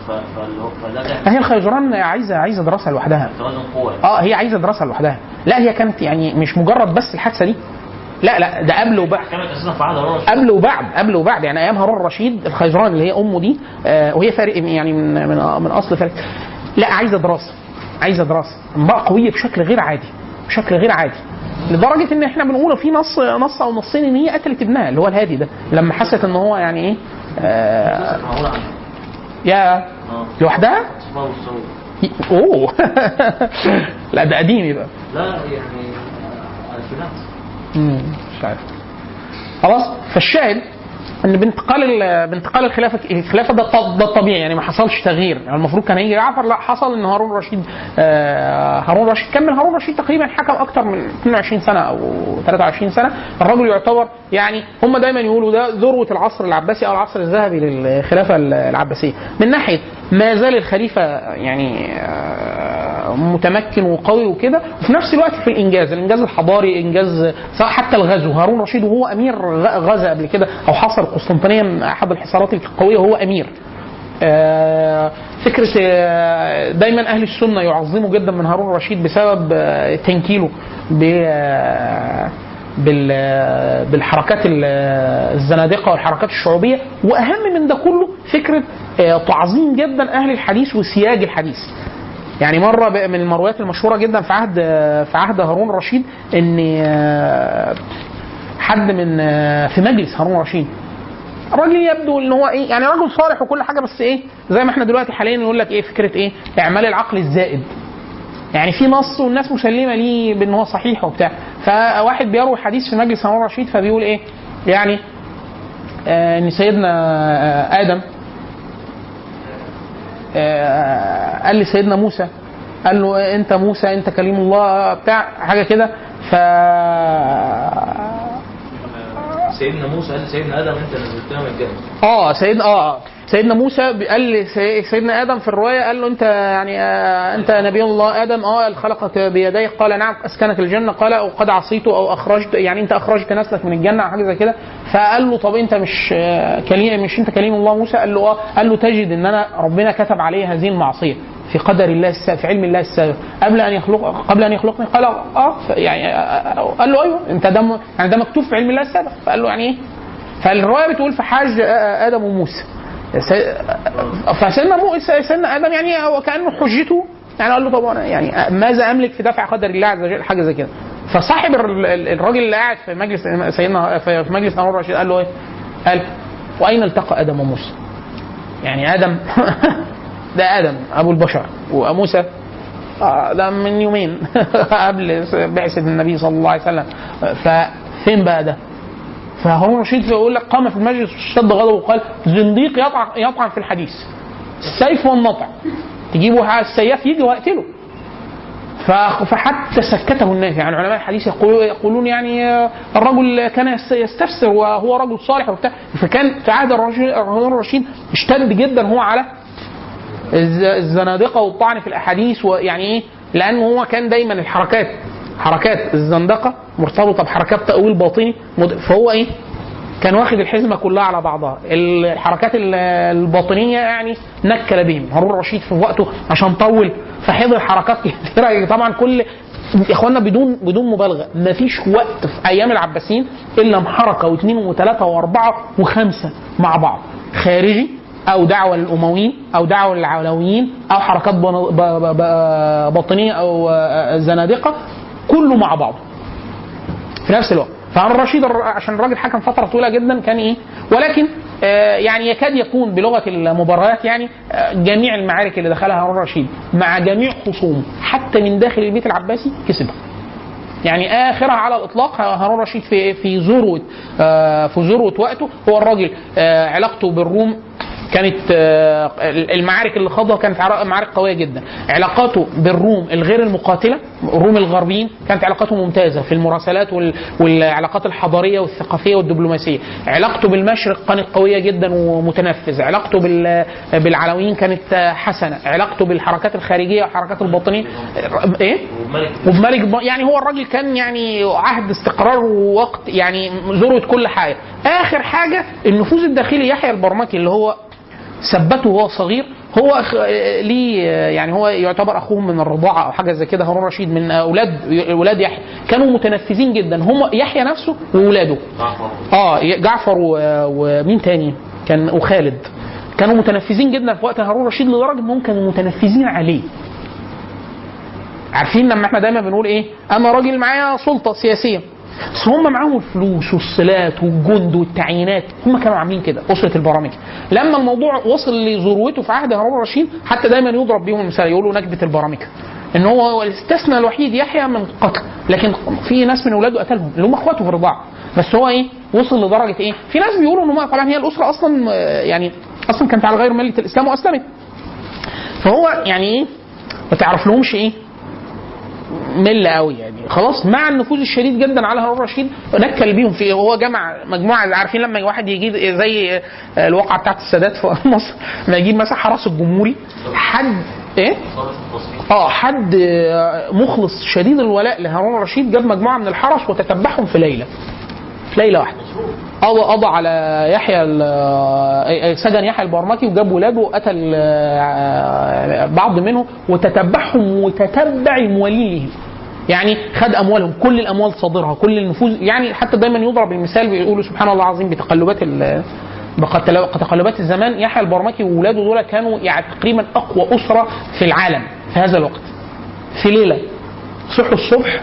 ف- فاللي هو- فده هي بيعمل الخيزران عايزه عايزه دراسه لوحدها توازن قوة يعني. اه هي عايزه دراسه لوحدها لا هي كانت يعني مش مجرد بس الحادثه دي لا لا ده قبل وبعد كانت اساسا في عهد هارون الرشيد قبل وبعد قبل وبعد يعني ايام هارون الرشيد الخيزران اللي هي امه دي آه وهي فارق يعني من من من اصل فارق لا عايزه دراسه عايزه دراسه امراه قويه بشكل غير عادي بشكل غير عادي لدرجه ان احنا بنقول في نص نص او نصين ان هي قتلت ابنها اللي هو الهادي ده لما حست ان هو يعني ايه آه معقولة عنه يا اه لوحدها اسمها والصوت اوه لا ده قديم يبقى لا يعني الفينات مم، مش عارف خلاص فالشاهد ان بانتقال ال- بانتقال الخلافه الخلافه ده الط- ده الطبيعي يعني ما حصلش تغيير يعني المفروض كان هيجي جعفر لا حصل ان هارون الرشيد آه هارون الرشيد كمل هارون الرشيد تقريبا حكم اكتر من 22 سنه او 23 سنه الرجل يعتبر يعني هم دايما يقولوا ده ذروه العصر العباسي او العصر الذهبي للخلافه العباسيه من ناحيه ما زال الخليفه يعني آه، متمكن وقوي وكده وفي نفس الوقت في الانجاز الانجاز الحضاري انجاز سواء حتى الغزو هارون رشيد وهو امير غ- غزا قبل كده او حاصر القسطنطينيه من احد الحصارات القويه وهو امير آه، فكره آه، دايما اهل السنه يعظموا جدا من هارون الرشيد بسبب آه، تنكيله ب آه، بال آه، بالحركات ال- آه، الزنادقه والحركات الشعوبيه واهم من ده كله فكره آه، تعظيم جدا اهل الحديث وسياج الحديث يعني مره ب- من المرويات المشهوره جدا في عهد في عهد هارون الرشيد ان آه، حد من آه، في مجلس هارون الرشيد راجل يبدو ان هو ايه يعني راجل صالح وكل حاجه بس ايه زي ما احنا دلوقتي حاليا يقول لك ايه فكره ايه اعمال العقل الزائد يعني في نص والناس مسلمه ليه بان هو صحيح وبتاع فواحد بيروي حديث في مجلس هارون الرشيد فبيقول ايه يعني آه ان سيدنا آه ادم آه، قال لسيدنا موسى قال له انت موسى انت كليم الله بتاع حاجه كده ف سيدنا موسى قال لسيدنا ادم انت نزلتنا من الجنه اه سيدنا اه سيدنا موسى قال لسي- سيدنا ادم في الروايه قال له انت يعني آه انت نبي الله ادم اه خلقك بيديك قال نعم اسكنك الجنه قال وقد عصيت او اخرجت يعني انت اخرجت نسلك من الجنه او حاجه زي كده فقال له طب انت مش آه، كليم مش انت كليم الله موسى قال له اه قال له تجد ان انا ربنا كتب علي هذه المعصيه في قدر الله السابق في علم الله السابق قبل ان يخلق قبل ان يخلقني قال اه ف- يعني آه، قال له ايوه انت ده م- يعني ده مكتوب في علم الله السابق فقال له يعني ايه فالروايه بتقول في حاج آه، ادم وموسى سي- فسيدنا موسى سيدنا ادم يعني هو كانه حجته يعني قال له طب انا يعني ماذا املك في دفع قدر الله عز وجل حاجه زي كده فصاحب ال- ال- الراجل اللي قاعد في مجلس سيدنا في في مجلس هارون الرشيد قال له ايه؟ قال واين التقى ادم وموسى؟ يعني ادم ده ادم ابو البشر وموسى آه، ده من يومين قبل بعثه النبي صلى الله عليه وسلم ففين بقى ده؟ فهارون الرشيد يقول لك قام في المجلس واشتد غضبه وقال زنديق يطعن يطعن في الحديث السيف والنطع تجيبوا السياف يجي ويقتله ف- فحتى سكته الناس يعني علماء الحديث يقولوا يقولون يعني آه، الرجل كان يس- يستفسر وهو رجل صالح وبتاع فكان في عهد الرشيد- هارون الرشيد اشتد جدا هو على الز- الزنادقه والطعن في الاحاديث ويعني ايه لان هو كان دايما الحركات حركات الزندقه مرتبطه بحركات تاويل باطني مد- فهو ايه كان واخد الحزمه كلها على بعضها الحركات ال- الباطنيه يعني نكل بهم هارون الرشيد في وقته عشان طول فحضر حركات كتيره طبعا كل يا اخوانا بدون بدون مبالغه ما فيش وقت في ايام العباسيين الا حركه واثنين وثلاثه واربعه وخمسه مع بعض خارجي او دعوه للامويين او دعوه للعلويين او حركات بن- ب- ب- ب- باطنيه او آه، زنادقه كله مع بعضه في نفس الوقت فهارون الرشيد الر- عشان الراجل حكم فتره طويله جدا كان ايه ولكن آه، يعني يكاد يكون بلغه المباريات يعني آه، جميع المعارك اللي دخلها هارون الرشيد مع جميع خصومه حتى من داخل البيت العباسي كسبها يعني اخرها على الاطلاق هارون الرشيد في في ذروه آه، في ذروه وقته هو الراجل آه، علاقته بالروم كانت آه، المعارك اللي خاضها كانت عرا- معارك قويه جدا علاقاته بالروم الغير المقاتله الروم الغربيين كانت علاقاته ممتازه في المراسلات وال- والعلاقات الحضاريه والثقافيه والدبلوماسيه علاقته بالمشرق كانت قويه جدا ومتنفذ علاقته بال- بالعلويين كانت آه، حسنه علاقته بالحركات الخارجيه والحركات الباطنيه آه، ايه وملك وبملك ب- يعني هو الراجل كان يعني عهد استقرار ووقت يعني ذروه كل حاجه اخر حاجه النفوذ الداخلي يحيى البرمكي اللي هو ثبته وهو صغير هو أخ... آه، ليه آه، يعني هو يعتبر اخوهم من الرضاعه او حاجه زي كده هارون رشيد من اولاد اولاد يحيى كانوا متنفذين جدا هم يحيى نفسه واولاده جعفر اه جعفر و... ومين تاني كان وخالد كانوا متنفذين جدا في وقت هارون رشيد لدرجه انهم كانوا متنفذين عليه عارفين لما احنا دايما بنقول ايه انا راجل معايا سلطه سياسيه بس هم معاهم الفلوس والصلات والجند والتعيينات هم كانوا عاملين كده اسره البرامكه لما الموضوع وصل لذروته في عهد هارون الرشيد حتى دايما يضرب بيهم المثال يقولوا نكبه البرامكه ان هو هو الاستثناء الوحيد يحيى من القتل لكن في ناس من اولاده قتلهم اللي هم اخواته في الرضاعه بس هو ايه وصل لدرجه ايه في ناس بيقولوا ان هم طبعا هي الاسره اصلا آه، يعني اصلا كانت على غير مله الاسلام واسلمت فهو يعني ايه ما تعرف لهمش ايه مله قوي يعني خلاص مع النفوذ الشديد جدا على هارون الرشيد نكل بيهم في هو جمع مجموعه عارفين لما واحد يجيب زي الواقعه بتاعت السادات في مصر لما يجيب مثلا حرس الجمهوري حد ايه؟ صارت التصفيق اه حد مخلص شديد الولاء لهارون الرشيد جاب مجموعه من الحرس وتتبعهم في ليله في ليله واحده قضى قضى على يحيى ال- سجن يحيى البرمكي وجاب ولاده وقتل آه، بعض منهم وتتبعهم وتتبع الموالين ليهم يعني خد اموالهم كل الاموال صادرها كل النفوذ يعني حتى دايما يضرب المثال بيقولوا سبحان الله العظيم بتقلبات ال- بقتل- بتقلبات الزمان يحيى البرمكي وولاده دول كانوا يعني تقريبا اقوى اسره في العالم في هذا الوقت في ليله صحوا الصبح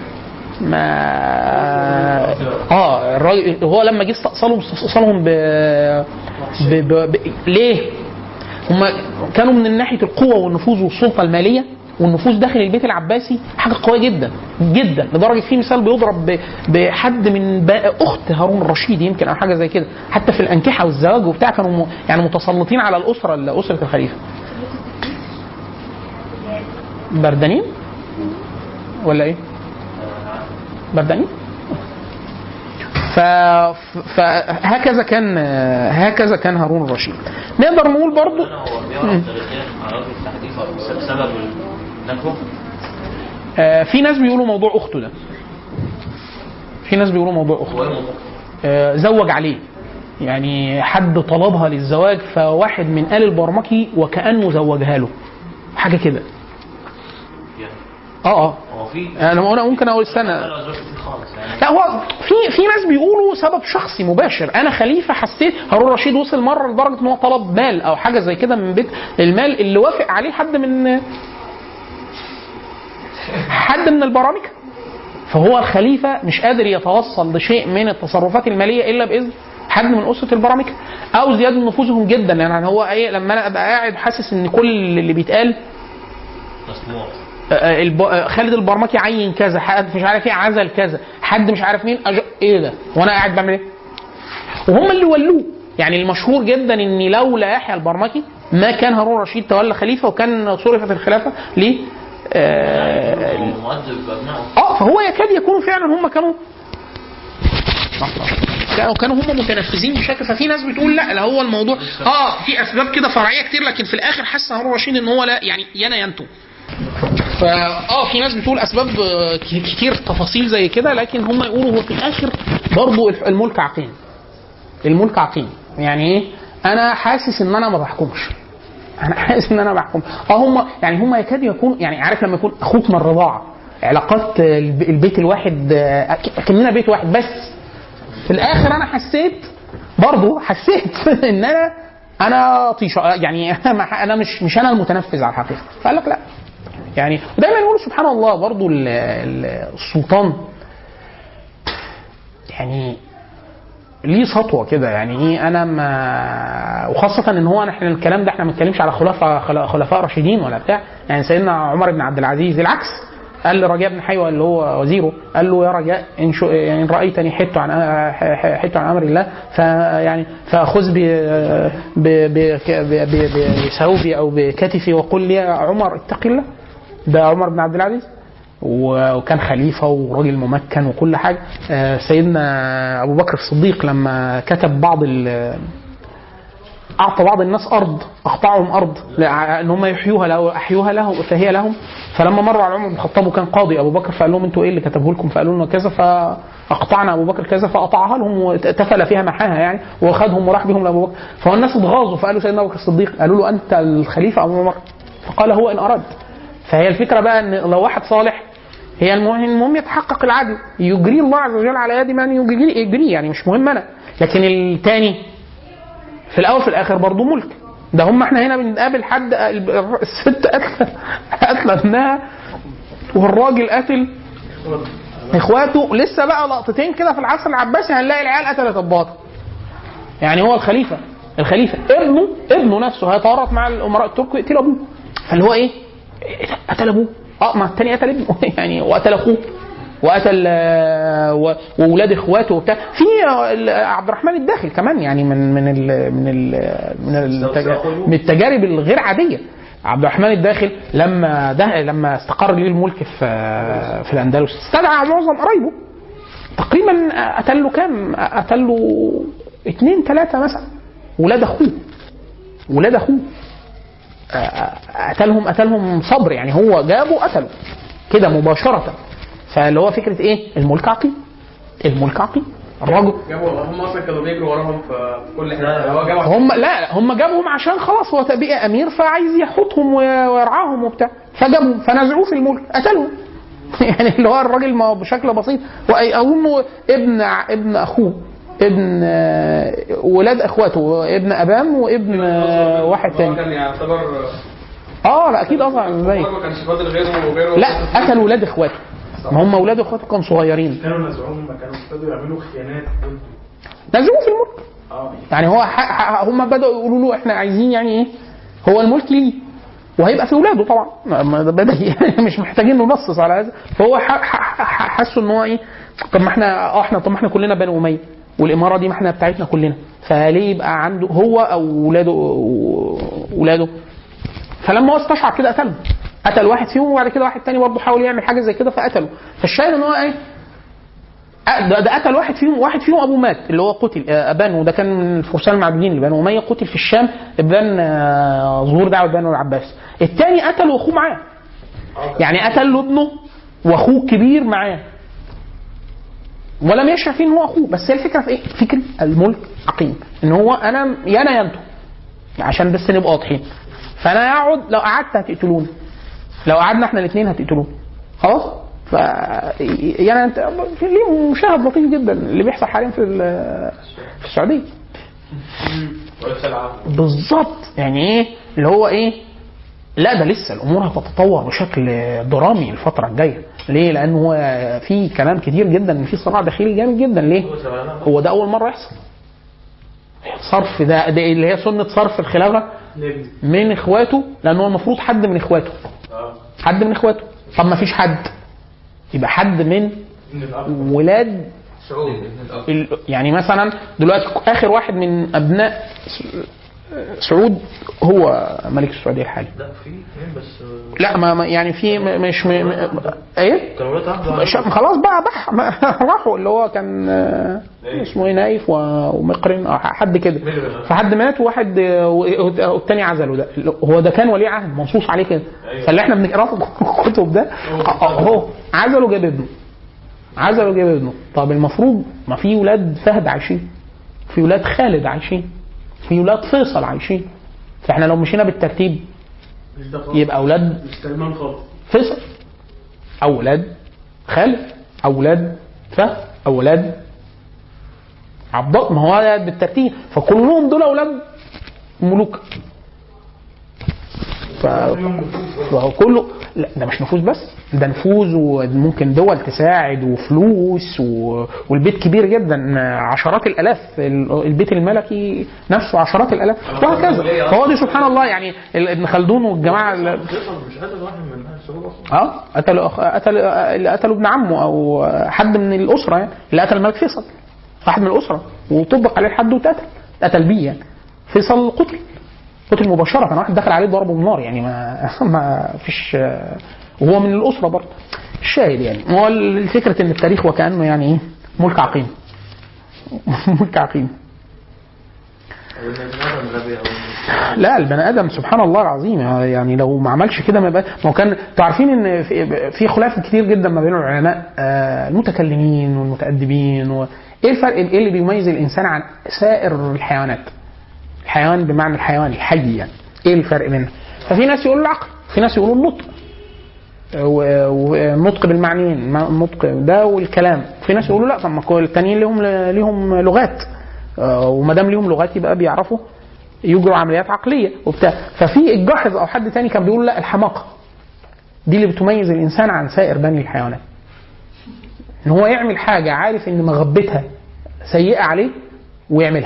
ما اه الراجل هو لما جه استأصلهم استأصلهم ب... ب... ب... ب... ليه؟ هم كانوا من ناحيه القوه والنفوذ والسلطه الماليه والنفوذ داخل البيت العباسي حاجه قويه جدا جدا لدرجه في مثال بيضرب ب- بحد من بقى اخت هارون الرشيد يمكن او حاجه زي كده حتى في الانكحه والزواج وبتاع كانوا م- يعني متسلطين على الاسره اسره الخليفه بردانين ولا ايه؟ بردانين ف... فهكذا كان هكذا كان هارون الرشيد نقدر نقول برضو هو بيعرف تاريخيا على وجه التحديث أو بسبب النكبه آه، في ناس بيقولوا موضوع اخته ده في ناس بيقولوا موضوع اخته هو ايه الموضوع؟ آه، زوج عليه يعني حد طلبها للزواج فواحد من آل البرمكي وكأنه زوجها له حاجة كده يعني اه اه هو في انا أنا ممكن اقول استنى لا أزواج كتير خالص يعني لا هو في في ناس بيقولوا سبب شخصي مباشر انا خليفه حسيت هارون رشيد وصل مره لدرجه ان هو طلب مال او حاجه زي كده من بيت المال اللي وافق عليه حد من حد من البرامكه فهو الخليفه مش قادر يتوصل لشيء من التصرفات الماليه الا باذن حد من اسره البرامكه او زياده نفوذهم جدا يعني هو ايه لما انا ابقى قاعد حاسس ان كل اللي بيتقال مسموع آه، الب... آه، خالد البرمكي عين كذا حد مش عارف ايه عزل كذا حد مش عارف مين أج... ايه ده وانا قاعد بعمل ايه وهم اللي ولوه يعني المشهور جدا ان لولا يحيى البرمكي ما كان هارون رشيد تولى خليفه وكان صرفت الخلافه ليه آه... هو مؤدب بأبنائه اه فهو يكاد يكونوا فعلا هم كانوا كانوا كانوا هم متنفذين بشكل ففي ناس بتقول لا لا هو الموضوع اه في اسباب كده فرعيه كتير لكن في الاخر حس هارون رشيد ان هو لا يعني ينا ينتو فا اه في ناس بتقول اسباب آه، ك- كتير تفاصيل زي كده لكن هم يقولوا هو في الاخر برضه الح- الملك عقيم الملك عقيم يعني ايه انا حاسس ان انا ما بحكمش انا حاسس ان انا بحكم اه هم يعني هم يكاد يكون يعني عارف لما يكون اخوك من الرضاعه علاقات آه، الب- البيت الواحد آه، ك- كاننا بيت واحد بس في الاخر انا حسيت برضه حسيت ان انا انا طيشه يعني انا انا مش مش انا المتنفذ على الحقيقه فقال لك لا يعني ودايما يقولوا سبحان الله برضه ال- ال- السلطان يعني ليه سطوه كده يعني ايه انا ما وخاصه ان هو احنا الكلام ده احنا ما بنتكلمش على خلفاء خلا- خلفاء راشدين ولا بتاع يعني سيدنا عمر بن عبد العزيز العكس قال لرجاء بن حيوه اللي هو وزيره قال له يا رجاء ان شو يعني ان رايتني حدت عن حدت عن امر الله فيعني فخذ ب ب- ب- ب- ب- بثوبي او بكتفي وقل لي يا عمر اتق الله ده عمر بن عبد العزيز و- وكان خليفه وراجل ممكن وكل حاجه آه، سيدنا ابو بكر الصديق لما كتب بعض ال- اعطى بعض الناس ارض اقطعهم ارض لع- ان هم يحيوها لو احيوها لهم فهي لهم فلما مروا على عمر بن الخطاب وكان قاضي ابو بكر فقال لهم انتوا ايه اللي كتبه لكم فقالوا لنا كذا فاقطعنا ابو بكر كذا فقطعها لهم وتفل فيها محاها يعني واخذهم وراح بهم لابو بكر فهو الناس اتغاظوا فقالوا سيدنا ابو بكر الصديق قالوا له انت الخليفه ابو عمر فقال هو ان اراد فهي الفكره بقى ان لو واحد صالح هي المهم المهم يتحقق العدل يجري الله عز وجل على يد من يجري يجريه يعني مش مهم انا لكن الثاني في الاول في الاخر برضه ملك ده هم احنا هنا بنقابل حد الست قتل قتل ابنها والراجل قتل اخواته لسه بقى لقطتين كده في العصر العباسي هنلاقي العيال قتلت الباطل يعني هو الخليفه الخليفه ابنه ابنه نفسه هيتورط مع الامراء الترك ويقتل ابوه فاللي هو ايه إيه ده؟ قتل ابوه اه ما الثاني قتل ابنه يعني وقتل اخوه وقتل آه، و- واولاد اخواته وبتاع في آه، ال- عبد الرحمن الداخل كمان يعني من من ال من ال من التجا- من التجارب الغير عاديه عبد الرحمن الداخل لما ده لما استقر ليه الملك في في الاندلس استدعى معظم قرايبه تقريبا قتل له كام؟ قتل له اثنين ثلاثه مثلا ولاد اخوه ولاد اخوه قتلهم قتلهم صبر يعني هو جابه قتله كده مباشره فاللي هو فكره ايه؟ الملك عقيم الملك عقيم الراجل جابوا هم اصلا كانوا بيجروا وراهم في كل حته هو جاب هم لا هم جابهم عشان خلاص هو بقي امير فعايز يحوطهم ويرعاهم وبتاع فجابهم فنزعوه في الملك قتلهم يعني اللي هو الراجل ما هو بشكل بسيط واظن ابن ابن اخوه ابن آه، ولاد اخواته ابن ابام وابن آه، واحد هو تاني كان يعتبر اه لا اكيد اصلا زي ما كانش فاضل غيره وغيره لا قتل ولاد اخواته ما هم ولاد اخواته كانوا صغيرين كانوا نزعوهم كانوا ابتدوا يعملوا خيانات ضده نزلوه في الملك اه يعني هو ح- ح- هم بدأوا يقولوا له احنا عايزين يعني ايه هو الملك ليه وهيبقى في اولاده طبعا ما- ما ده بدهي يعني مش محتاجين ننصص على هذا فهو ح- ح- ح- حسوا ان هو ايه طب ما احنا اه احنا طب ما احنا كلنا بني اميه والاماره دي ما احنا بتاعتنا كلنا فليه يبقى عنده هو او اولاده اولاده فلما هو استشعر كده قتلهم قتل واحد فيهم وبعد كده واحد تاني برضه حاول يعمل حاجه زي كده فقتله فالشاهد ان هو ايه أ- ده, ده قتل واحد فيهم واحد فيهم ابوه مات اللي هو قتل آه، ابان وده كان من الفرسان المعدودين لبني اميه قتل في الشام ابان آه، ظهور دعوه بنو العباس الثاني قتل واخوه معاه يعني قتل له ابنه واخوه الكبير معاه ولم يشعر فيه ان هو اخوه بس هي الفكره في ايه؟ فكره الملك عقيم ان هو انا يا انا يا انتوا عشان بس نبقى واضحين فانا اقعد لو قعدت هتقتلوني لو قعدنا احنا الاثنين هتقتلوني خلاص ف يعني انت في ليه مشاهد لطيف جدا اللي بيحصل حاليا في ال- في السعوديه بالظبط يعني ايه اللي هو ايه لا ده لسه الامور هتتطور بشكل درامي الفتره الجايه ليه لان هو في كلام كتير جدا ان في صراع داخلي جامد جدا ليه هو ده اول مره يحصل صرف ده, ده اللي هي سنه صرف الخلافه لابني من اخواته لان هو المفروض حد من اخواته اه حد من اخواته طب ما فيش حد يبقى حد من من الاب ولاد شعوب ال- يعني مثلا دلوقتي اخر واحد من ابناء س- سعود هو ملك السعوديه الحالي لا في اثنين بس لا ما ما- يعني في م- مش م... م... ايه كانوا ولاد عهد ش- خلاص بقى بح ما- راحوا اللي هو كان آه، اسمه ايه نايف و- ومقرن آه، حد كده فحد مات وواحد آه، و- والتاني عزله ده هو ده كان ولي عهد منصوص عليه كده فاللي احنا بنقراه في الكتب ده اهو عزله جاب ابنه عزله جاب ابنه طب المفروض ما في ولاد فهد عايشين في ولاد خالد عايشين في ولاد فيصل عايشين فاحنا لو مشينا بالترتيب مش ده خالص يبقى اولاد مش سلمان خالص فيصل اولاد خالد اولاد فهد اولاد عبد الله ما هو ده بالترتيب فكلهم دول اولاد ملوك ف... فهو كله لا ده مش نفوذ بس ده نفوذ وممكن دول تساعد وفلوس و... والبيت كبير جدا عشرات الالاف ال- البيت الملكي نفسه عشرات الالاف وهكذا فهو دي سبحان الله يعني ال- ابن خلدون والجماعه ال- فيصل مش قتل واحد من اهل الشباب اصلا اه قتلوا أخ... قتل اللي قتلوا ابن عمه او حد من الاسره يعني اللي قتل الملك فيصل واحد من الاسره وطبق عليه الحد واتقتل اتقتل بيه يعني فيصل قتل قتل مباشره واحد دخل عليه ضربه بالنار يعني ما ما فيش وهو من الاسره برضه الشاهد يعني هو الفكره ان التاريخ وكانه يعني ايه ملك عقيم ملك عقيم او ان البني ادم غبي او إن- لا البني ادم سبحان الله العظيم يعني لو ما عملش كده ما بقى ما هو كان انتوا عارفين ان في, في خلاف كتير جدا ما بين العلماء آه، المتكلمين والمتادبين و... ايه الفرق ايه اللي بيميز الانسان عن سائر الحيوانات؟ الحيوان بمعنى الحيوان الحي يعني ايه الفرق بينهم؟ ففي ناس يقولوا العقل في ناس يقولوا النطق و- والنطق بالمعنيين ما- النطق ده والكلام في ناس يقولوا لا طب ما كل التانيين ليهم ليهم لغات آه، وما دام ليهم لغات يبقى بيعرفوا يجروا عمليات عقليه وبتاع ففي الجاحظ او حد تاني كان بيقول لا الحماقه دي اللي بتميز الانسان عن سائر بني الحيوانات ان هو يعمل حاجه عارف ان مغبتها سيئه عليه ويعملها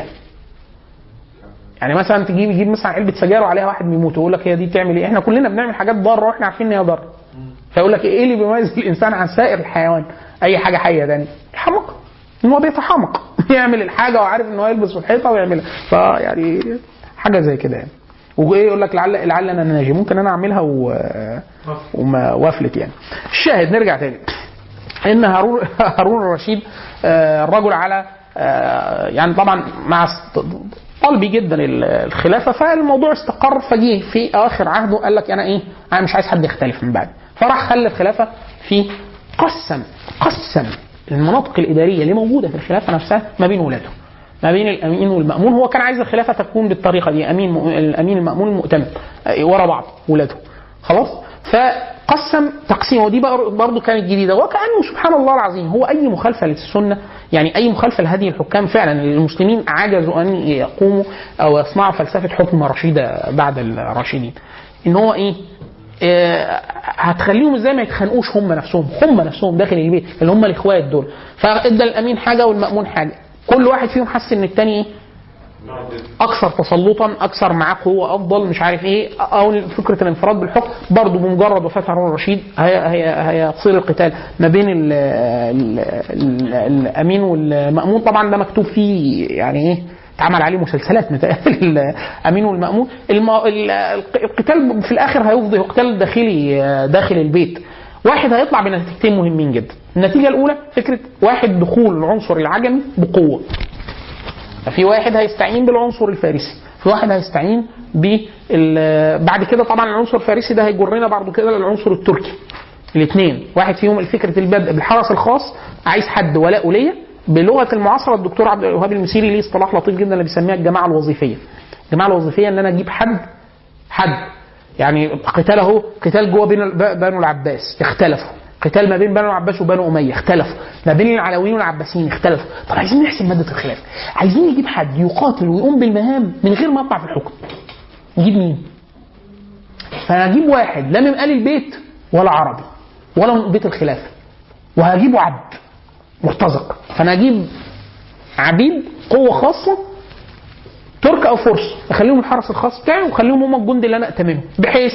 يعني مثلا تجيب يجيب مثلا علبه سجاير وعليها واحد بيموت ويقول لك هي دي بتعمل ايه؟ احنا كلنا بنعمل حاجات ضاره واحنا عارفين ان هي ضاره. فيقول لك ايه اللي بيميز الانسان عن سائر الحيوان؟ اي حاجه حيه تاني الحماقه ان هو بيتحمق يعمل الحاجه وعارف ان هو يلبس في الحيطه ويعملها فيعني حاجه زي كده يعني وايه يقول لك لعل لعل انا ناجي ممكن انا اعملها و... وما وافلت يعني الشاهد نرجع تاني ان هارون هارون الرشيد آه، الرجل على آه، يعني طبعا مع است- طلبي جدا ال- الخلافه فالموضوع استقر فجيه في اواخر عهده قال لك انا ايه انا مش عايز حد يختلف من بعد فراح خلى الخلافه في قسم قسم المناطق الاداريه اللي موجوده في الخلافه نفسها ما بين ولاده ما بين الامين والمامون هو كان عايز الخلافه تكون بالطريقه دي امين م- الامين المامون المؤتمن آه، ورا بعض ولاده خلاص فقسم تقسيم ودي بقى برضه كانت جديده وكانه سبحان الله العظيم هو اي مخالفه للسنه يعني اي مخالفه لهدي الحكام فعلا المسلمين عجزوا ان يقوموا او يصنعوا فلسفه حكم رشيده بعد الراشدين ان هو ايه آه، هتخليهم ازاي ما يتخانقوش هم نفسهم هم نفسهم داخل البيت اللي هم الاخوات دول فادى الامين حاجه والمامون حاجه كل واحد فيهم حس ان التاني ايه اكثر تسلطا اكثر معاه قوه افضل مش عارف ايه او فكره الانفراد بالحكم برضه بمجرد وفاه هارون الرشيد هي هي هيصير القتال ما بين ال ال ال الامين والمامون طبعا ده مكتوب فيه يعني ايه اتعمل عليه مسلسلات متهيألي الامين والمامون الم... ال- القتال في الاخر هيفضي قتال داخلي داخل البيت واحد هيطلع بنتيجتين مهمين جدا النتيجه الاولى فكره واحد دخول العنصر العجمي بقوه ففي واحد هيستعين بالعنصر الفارسي في واحد هيستعين بال بعد كده طبعا العنصر الفارسي ده هيجرنا بعد كده للعنصر التركي الاثنين واحد فيهم فكره البدء بالحرس الخاص عايز حد ولاء وليه بلغه المعاصره الدكتور عبد الوهاب المسيري ليه اصطلاح لطيف جدا اللي بيسميها الجماعه الوظيفيه الجماعه الوظيفيه ان انا اجيب حد حد يعني قتال اهو قتال جوه بين ال- بنو العباس اختلفوا قتال ما بين بنو العباس وبنو اميه اختلفوا ما بين العلويين والعباسيين اختلفوا طب عايزين نحسم ماده الخلاف عايزين نجيب حد يقاتل ويقوم بالمهام من غير ما يطلع في الحكم نجيب مين فهجيب واحد لا من ال البيت ولا عربي ولا من بيت الخلافه وهجيبه عبد مرتزق فانا اجيب عبيد قوه خاصه ترك او فرس اخليهم الحرس الخاص بتاعي واخليهم هم الجند اللي انا اتمنه بحيث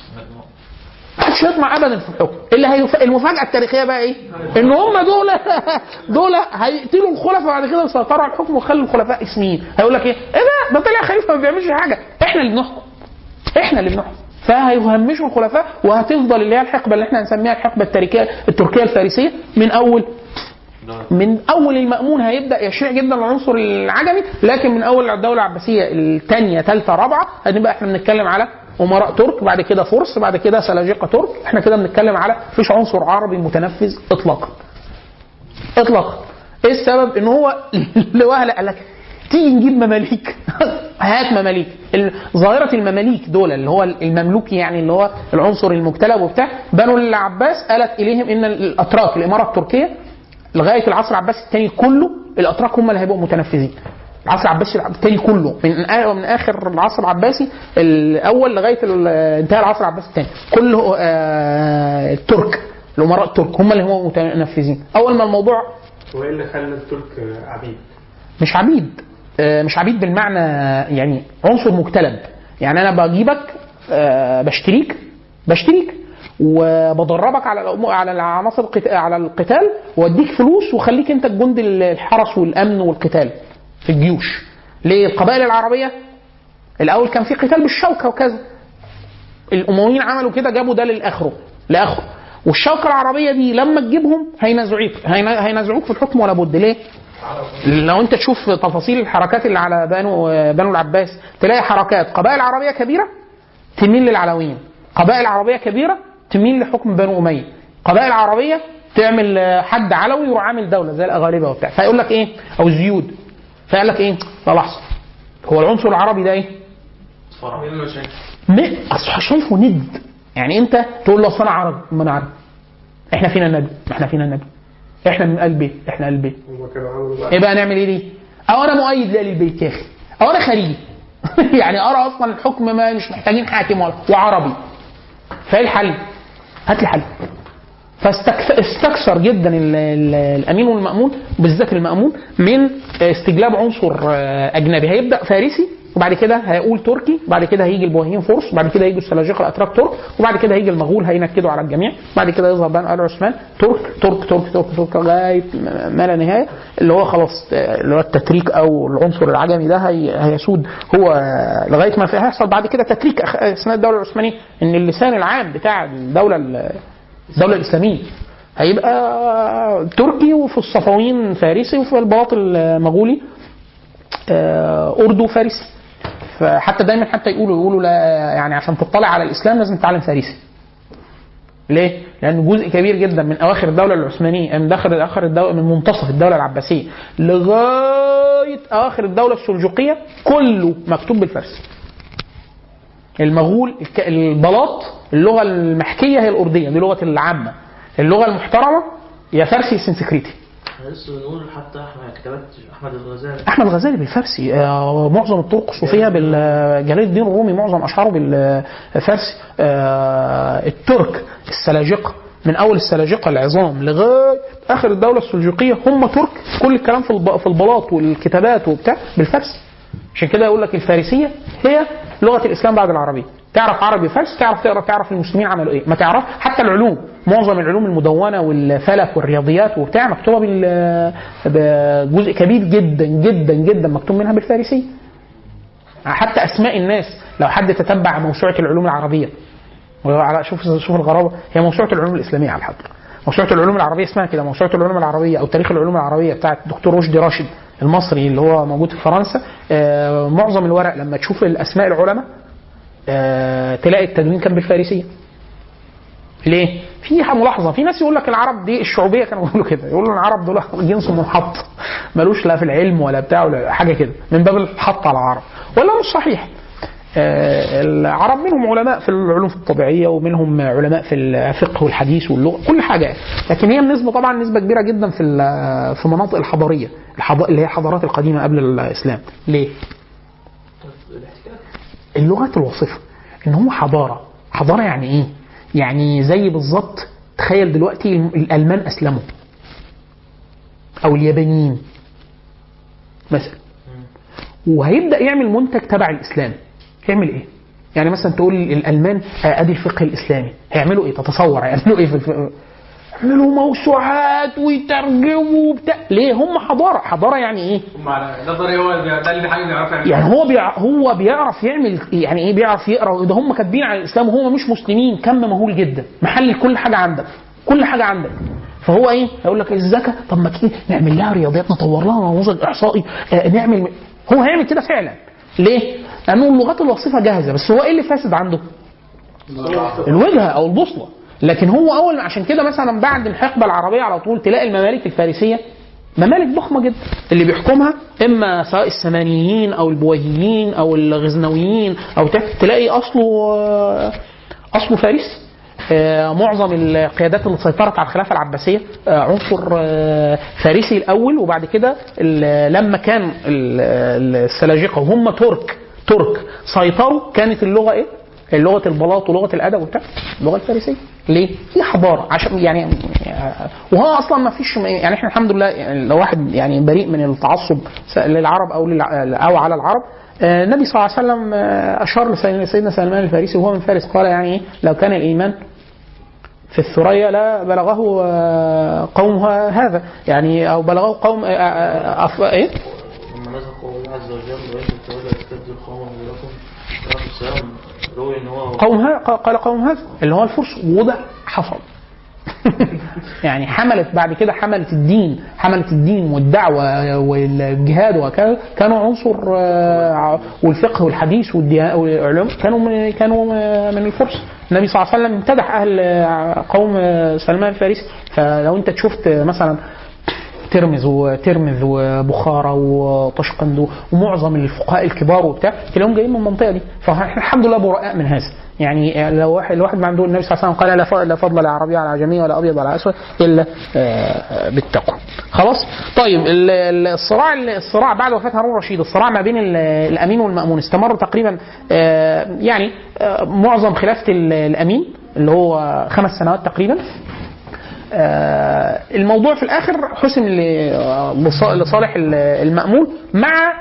محدش يطمع ابدا في الحكم اللي هيف... المفاجاه التاريخيه بقى ايه؟ ان هم دول دول هيقتلوا الخلفاء بعد كده يسيطروا على الحكم ويخلوا الخلفاء اسميين هيقول لك ايه؟ ايه ده؟ ده طلع خليفه ما بيعملش حاجه احنا اللي بنحكم احنا اللي بنحكم فهيهمشوا الخلفاء وهتفضل اللي هي الحقبه اللي احنا هنسميها الحقبه التركيه التركيه الفارسيه من اول من اول المأمون هيبدا يشيع جدا العنصر العجمي لكن من اول الدوله العباسيه الثانيه ثالثه رابعه هنبقى احنا بنتكلم على امراء ترك بعد كده فرس بعد كده سلاجقه ترك احنا كده بنتكلم على مفيش عنصر عربي متنفذ اطلاقا اطلاقا ايه السبب ان هو لوهله قال لك تيجي نجيب مماليك هات مماليك ال- ظاهرة المماليك دول اللي هو المملوكي يعني اللي هو العنصر المجتلب وبتاع بنو العباس قالت إليهم إن الأتراك الإمارة التركية لغاية العصر العباسي الثاني كله الأتراك هم اللي هيبقوا متنفذين العصر العباسي الثاني كله من آ- من اخر العصر العباسي الاول لغايه ال- انتهى العصر العباسي الثاني كله آه، الترك الامراء الترك هم اللي هم متنفذين اول ما الموضوع هو ايه اللي خلى الترك عبيد؟ مش عبيد آه، مش عبيد بالمعنى يعني عنصر مجتلب يعني انا بجيبك آه، بشتريك بشتريك وبدربك على الأمو- على العناصر القت- على القتال واديك فلوس وخليك انت الجند الحرس والامن والقتال في الجيوش ليه القبائل العربيه الاول كان في قتال بالشوكه وكذا الامويين عملوا كده جابوا ده للاخره لاخره والشوكه العربيه دي لما تجيبهم هينازعوك هين- هينازعوك في الحكم ولا بد ليه؟ لو انت تشوف تفاصيل الحركات اللي على بنو بنو العباس تلاقي حركات قبائل عربيه كبيره تميل للعلويين قبائل عربيه كبيره تميل لحكم بنو اميه قبائل عربيه تعمل آه، حد علوي يروح عامل دوله زي الاغالبه وبتاع فيقول لك ايه او الزيود فيقول لك ايه لا لحظه هو العنصر العربي ده ايه فرع م- اصل شايفه ند يعني انت تقول له اصل انا عربي ما انا عربي احنا فينا النبي ما احنا فينا النبي احنا من قلبي احنا قلبي هم كانوا عملوا بقى ايه بقى نعمل ايه دي؟ او انا مؤيد لآل البيت يا اخي او انا خليجي يعني ارى اصلا الحكم ما مش محتاجين حاكم ولا وعربي فايه الحل؟ هات لي حل فاستكثر جدا ال- ال- الامين والمامون بالذات المامون من استجلاب عنصر آه، اجنبي هيبدا فارسي وبعد كده هيقول تركي وبعد كده هيجي البويهيين فرس وبعد كده هيجي السلاجقه الاتراك ترك وبعد كده هيجي المغول هينكدوا على الجميع بعد كده يظهر بقى ال عثمان ترك ترك ترك ترك ترك لغايه ما لا نهايه اللي هو خلاص آه، اللي هو التتريك او العنصر العجمي ده هي هيسود هو آه، لغايه ما في- هيحصل بعد كده تتريك أخ- اثناء الدوله العثمانيه ان اللسان العام بتاع الدوله ال- الدوله الاسلاميه هيبقى تركي وفي الصفويين فارسي وفي البلاط المغولي آه، اردو فارسي فحتى دايما حتى يقولوا يقولوا لا يعني عشان تطلع على الاسلام لازم تتعلم فارسي ليه؟ لأن جزء كبير جدا من أواخر الدولة العثمانية من داخل آخر الدولة من منتصف الدولة العباسية لغاية أواخر الدولة السلجوقية كله مكتوب بالفارسي. المغول الك- البلاط اللغة المحكية هي الأردية دي لغة العامة. اللغة المحترمة يا فارسي يا سنسكريتي. احنا لسه بنقول حتى احنا كتابات احمد الغزالي احمد الغزالي بالفارسي آه، معظم الطرق الصوفيه بالجلال الدين الرومي معظم اشعاره بالفارسي آه، الترك السلاجقه من اول السلاجقه العظام لغايه اخر الدوله السلجوقيه هم ترك كل الكلام في الب- في البلاط والكتابات وبتاع بالفارسي عشان كده يقول لك الفارسيه هي لغه الاسلام بعد العربيه تعرف عربي فارسي تعرف تقرا تعرف المسلمين عملوا ايه ما تعرف حتى العلوم معظم العلوم المدونه والفلك والرياضيات وبتاع مكتوبه بال بجزء كبير جدا جدا جدا مكتوب منها بالفارسيه حتى اسماء الناس لو حد تتبع موسوعه العلوم العربيه وعلى شوف شوف الغرابه هي موسوعه العلوم الاسلاميه على الحق موسوعه العلوم العربيه اسمها كده موسوعه العلوم العربيه او تاريخ العلوم العربيه بتاعت الدكتور رشدي راشد المصري اللي هو موجود في فرنسا آه، معظم الورق لما تشوف الاسماء العلماء آه، تلاقي التدوين كان بالفارسيه ليه؟ في ملاحظه في ناس يقول لك العرب دي الشعوبيه كانوا بيقولوا كده يقولوا العرب دول جنس منحط ملوش لا في العلم ولا بتاع ولا حاجه كده من باب الحط على العرب ولا مش صحيح آه، العرب منهم علماء في العلوم الطبيعيه ومنهم علماء في الفقه والحديث واللغه كل حاجه لكن هي النسبه طبعا نسبه كبيره جدا في ال- في المناطق الحضاريه الحض- اللي هي الحضارات القديمه قبل الاسلام ليه؟ اللغات الوصفه ان هو حضاره حضاره يعني ايه يعني زي بالظبط تخيل دلوقتي الالمان اسلموا او اليابانيين مثلا وهيبدا يعمل منتج تبع الاسلام يعمل ايه يعني مثلا تقول الالمان آه، ادي الفقه الاسلامي هيعملوا ايه تتصور هيعملوا ايه في الفقه يعملوا موسوعات ويترجموا وبتاع ليه هم حضاره حضاره يعني ايه هم على نظري هو ده اللي حاجه بيعرف يعمل يعني هو بيع هو بيعرف يعمل يعني ايه بيعرف يقرا ده هم كاتبين عن الاسلام وهم مش مسلمين كم مهول جدا محل كل حاجه عندك كل حاجه عندك فهو ايه هيقول لك الزكاه طب ما تيجي نعمل لها رياضيات نطور لها نموذج احصائي آه نعمل هو هيعمل كده فعلا ليه؟ لانه اللغات الوصفه جاهزه بس هو ايه اللي فاسد عنده؟ الوجهه او البوصله لكن هو اول عشان كده مثلا بعد الحقبه العربيه على طول تلاقي الممالك الفارسيه ممالك ضخمه جدا اللي بيحكمها اما سواء السمانيين او البويهيين او الغزنويين او تا- تلاقي اصله آه، اصله فارسي آه، معظم القيادات اللي سيطرت على الخلافه العباسيه آه، عنصر آه، فارسي الاول وبعد كده ال- لما كان ال- السلاجقه وهم ترك ترك سيطروا كانت اللغه ايه؟ لغه البلاط ولغه الادب وبتاع اللغه الفارسيه ليه؟ في حضاره عشان يعني وهو اصلا ما فيش يعني احنا الحمد لله يعني لو واحد يعني بريء من التعصب للعرب او للع- او على العرب آه، النبي صلى الله عليه وسلم آه، اشار لسيدنا سيدنا سلمان الفارسي وهو من فارس قال يعني ايه لو كان الايمان في الثريا لا بلغه آه، قومها هذا يعني او بلغه قوم آه، آه، أف- ايه لما نزل قول الله عز وجل وإن تولى يستبدل قوما غيركم الرسول السلام روي إن هو قوم ها قال قوم هذا اللي هو الفرس وده حصل يعني حملت بعد كده حملت الدين حملت الدين والدعوه والجهاد وكذا كانوا عنصر آه، والفقه والحديث والديا- والعلوم كانوا من كانوا من الفرس النبي صلى الله عليه وسلم امتدح اهل آه، قوم آه، سلمان الفارسي فلو انت شفت مثلا ترمز وترمز وبخارى وطشقند ومعظم الفقهاء الكبار وبتاع تلاقيهم جايين من المنطقه دي فاحنا الحمد لله براء من هذا يعني لو واحد الواحد ما عنده النبي صلى الله عليه وسلم قال لا ف- لا فضل لعربي على عجمي ولا ابيض على اسود الا آه، بالتقوى خلاص طيب ال- ال- الصراع الصراع بعد وفاه هارون الرشيد الصراع ما بين ال- الامين والمامون استمر تقريبا آه، يعني آه، معظم خلافه ال- الامين اللي هو خمس سنوات تقريبا آه، الموضوع في الاخر حسم ل- لص- لصالح ال- المأمون مع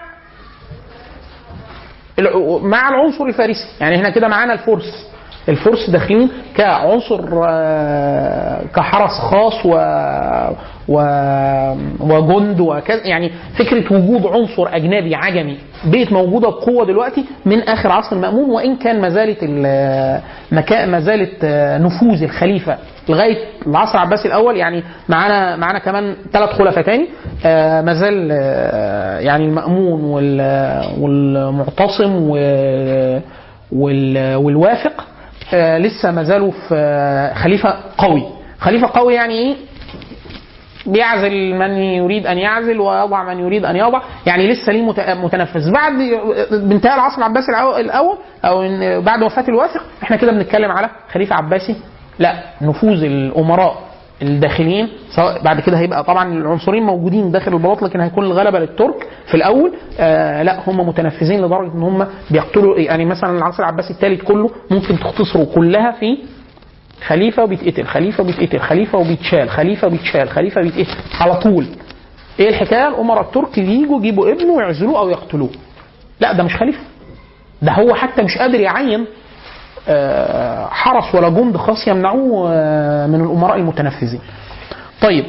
الع- مع العنصر الفارسي يعني احنا كده معانا الفرس الفرس داخلين كعنصر آه، كحرس خاص و و وجند وكذا يعني فكره وجود عنصر اجنبي عجمي بقت موجوده بقوه دلوقتي من اخر عصر المامون وان كان ما زالت ال- مكا- ما زالت آه، نفوذ الخليفه لغايه العصر العباسي الاول يعني معانا معانا كمان ثلاث خلفاء تاني آه، ما زال آه، يعني المامون وال- والمعتصم و- وال- والوافق آه، لسه ما زالوا في آه، خليفه قوي خليفه قوي يعني ايه بيعزل من يريد ان يعزل ويضع من يريد ان يضع يعني لسه ليه مت- متنفذ بعد بانتهاء العصر العباسي الأو- الاول او إن بعد وفاه الواثق احنا كده بنتكلم على خليفه عباسي لا نفوذ الامراء الداخليين سواء بعد كده هيبقى طبعا العنصرين موجودين داخل البلاط لكن هيكون الغلبه للترك في الاول آه لا هم متنفذين لدرجه ان هم بيقتلوا يعني مثلا العصر العباسي الثالث كله ممكن تختصره كلها في خليفه وبيتقتل خليفه وبيتقتل خليفه وبيتشال خليفه وبيتشال خليفه وبيتقتل على طول ايه الحكايه الامراء الترك يجوا يجيبوا ابنه ويعزلوه او يقتلوه لا ده مش خليفه ده هو حتى مش قادر يعين آه، حرس ولا جند خاص يمنعوه آه، من الامراء المتنفذين طيب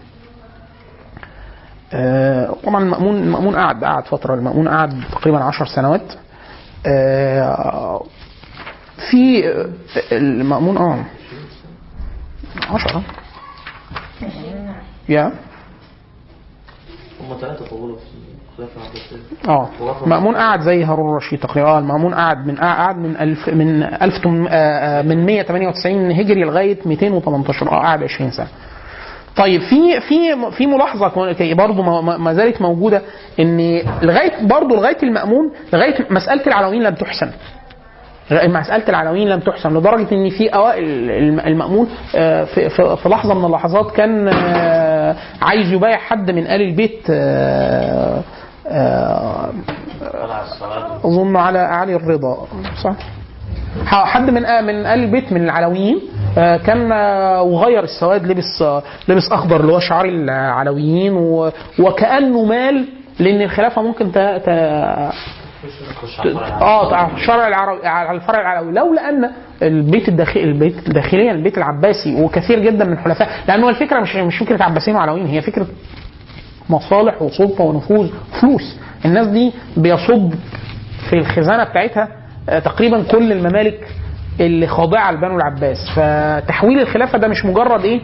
آه، طبعا المأمون المأمون قعد قعد فترة المأمون قعد تقريبا عشر سنوات آه، في المأمون اه عشرة يا هم ثلاثة طولوا في الخلافة العباسية اه مأمون قعد زي هارون الرشيد تقريبا اه المأمون قعد من قعد من ألف من ألف تم- آه، آه، من 198 هجري لغاية 218 اه قعد 20 سنة طيب في في في ملاحظه برضه ما- ما ما زالت موجوده ان لغايه برضه لغايه المامون لغايه مساله العلويين لم تحسن مسألة العلويين لم تحسن لدرجة إن في أوائل الم- المأمون آه، في, في, في لحظة من اللحظات كان آه، عايز يبايع حد من آل البيت آه، آه، طلع الصلاة اظن على علي الرضا صح ح- حد من آه من ال البيت من العلويين آه، كان آه، وغير السواد لبس آه، لبس اخضر اللي هو شعار العلويين و- وكانه مال لان الخلافه ممكن ت... ت... خش على الفرع اه على الشرع العربي على الفرع العلوي لولا ان البيت الداخلي البيت داخليا البيت العباسي وكثير جدا من الحلفاء لانه الفكره مش مش فكره عباسيين وعلويين هي فكره مصالح وسلطه ونفوذ فلوس الناس دي بيصب في الخزانه بتاعتها آه، تقريبا كل الممالك اللي خاضعه لبنو العباس فتحويل الخلافه ده مش مجرد ايه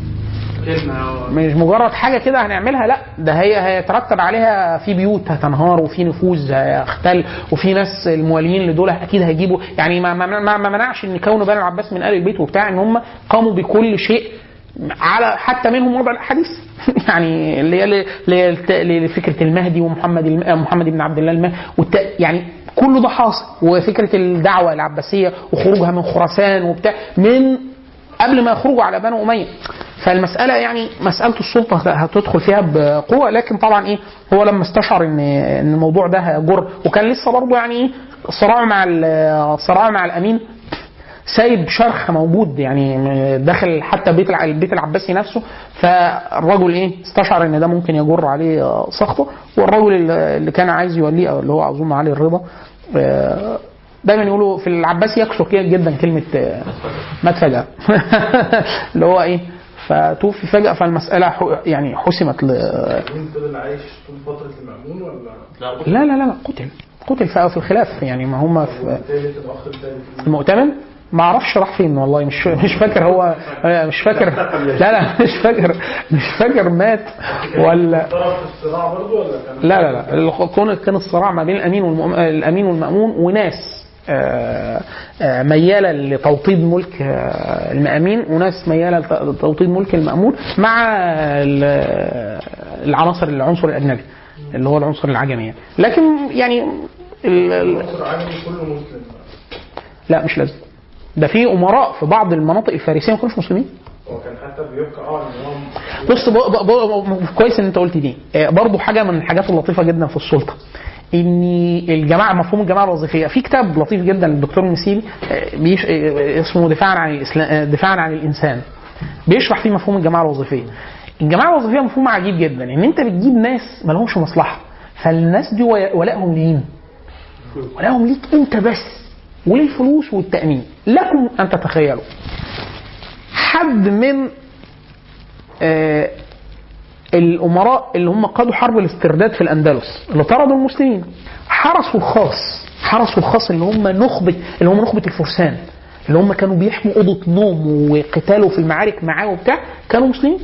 مش مجرد حاجه كده هنعملها لا ده هي هيترتب عليها في بيوت هتنهار وفي نفوذ هيختل وفي ناس المواليين لدول اكيد هيجيبوا يعني ما, ما, ما, ما منعش ان كون بني العباس من ال البيت وبتاع ان هم قاموا بكل شيء على حتى منهم وضع الاحاديث يعني اللي هي ل- ل- لفكره المهدي ومحمد الم- محمد بن عبد الله المهدي والت... يعني كل ده حاصل وفكره الدعوه العباسيه وخروجها من خراسان وبتاع من قبل ما يخرجوا على بنو اميه فالمساله يعني مساله السلطه هتدخل فيها بقوه لكن طبعا ايه هو لما استشعر ان ان الموضوع ده هيجر وكان لسه برضه يعني ايه صراع مع ال- صراع مع الامين سايب شرخ موجود يعني داخل حتى بيت الع- البيت العباسي نفسه فالرجل ايه استشعر ان ده ممكن يجر عليه سخطه والرجل اللي اللي كان عايز يوليه اللي هو اظن علي الرضا آه، دايما يقولوا في العباسي يكثر كده جدا كلمه آه، مات فجاه اللي هو ايه فتوفي فجاه فالمساله ح- يعني حسمت ل... مين فضل عايش طول فترة المأمون ولا لا لا لا لا لا قتل قتل في في الخلاف يعني ما هم في الثالث الأخ الثالث المؤتمن ما اعرفش راح فين والله مش مش فاكر هو آه، مش فاكر لا لا مش فاكر مش فاكر مات ولا طرف في الصراع برضه ولا كان لا لا لا ال- كون كان الصراع ما بين الامين والمؤمن الامين والمامون وناس آه، آه، مياله لتوطيد ملك آه، المامين وناس مياله لتوطيد ملك المامون مع ال- العناصر العنصر الاجنبي اللي هو العنصر العجمي يعني. لكن يعني ال- ال- مصر العالمي كله مسلم لا مش لازم ده في امراء في بعض المناطق الفارسيه ما كانوش مسلمين هو كان حتى بيبقى اه ان هو بص ب... ب... ب... كويس ان انت قلت دي آه، برضو حاجه من الحاجات اللطيفه جدا في السلطه ان الجماعه مفهوم الجماعه الوظيفيه في كتاب لطيف جدا للدكتور مسيري آه، بيش... آه، اسمه دفاعا عن الاسلام آه، دفاعا عن الانسان بيشرح فيه مفهوم الجماعه الوظيفيه الجماعه الوظيفيه مفهوم عجيب جدا ان انت بتجيب ناس ما لهمش مصلحه فالناس دي ولا- ولائهم لمين؟ ولائهم ليك انت بس وللفلوس والتامين لكم ان تتخيلوا حد من آه، الامراء اللي هم قادوا حرب الاسترداد في الاندلس اللي طردوا المسلمين حرسوا الخاص حرسوا الخاص اللي هم نخبه اللي هم نخبه الفرسان اللي هم كانوا بيحموا اوضه نوم وقتالوا في المعارك معاه وبتاع كانوا مسلمين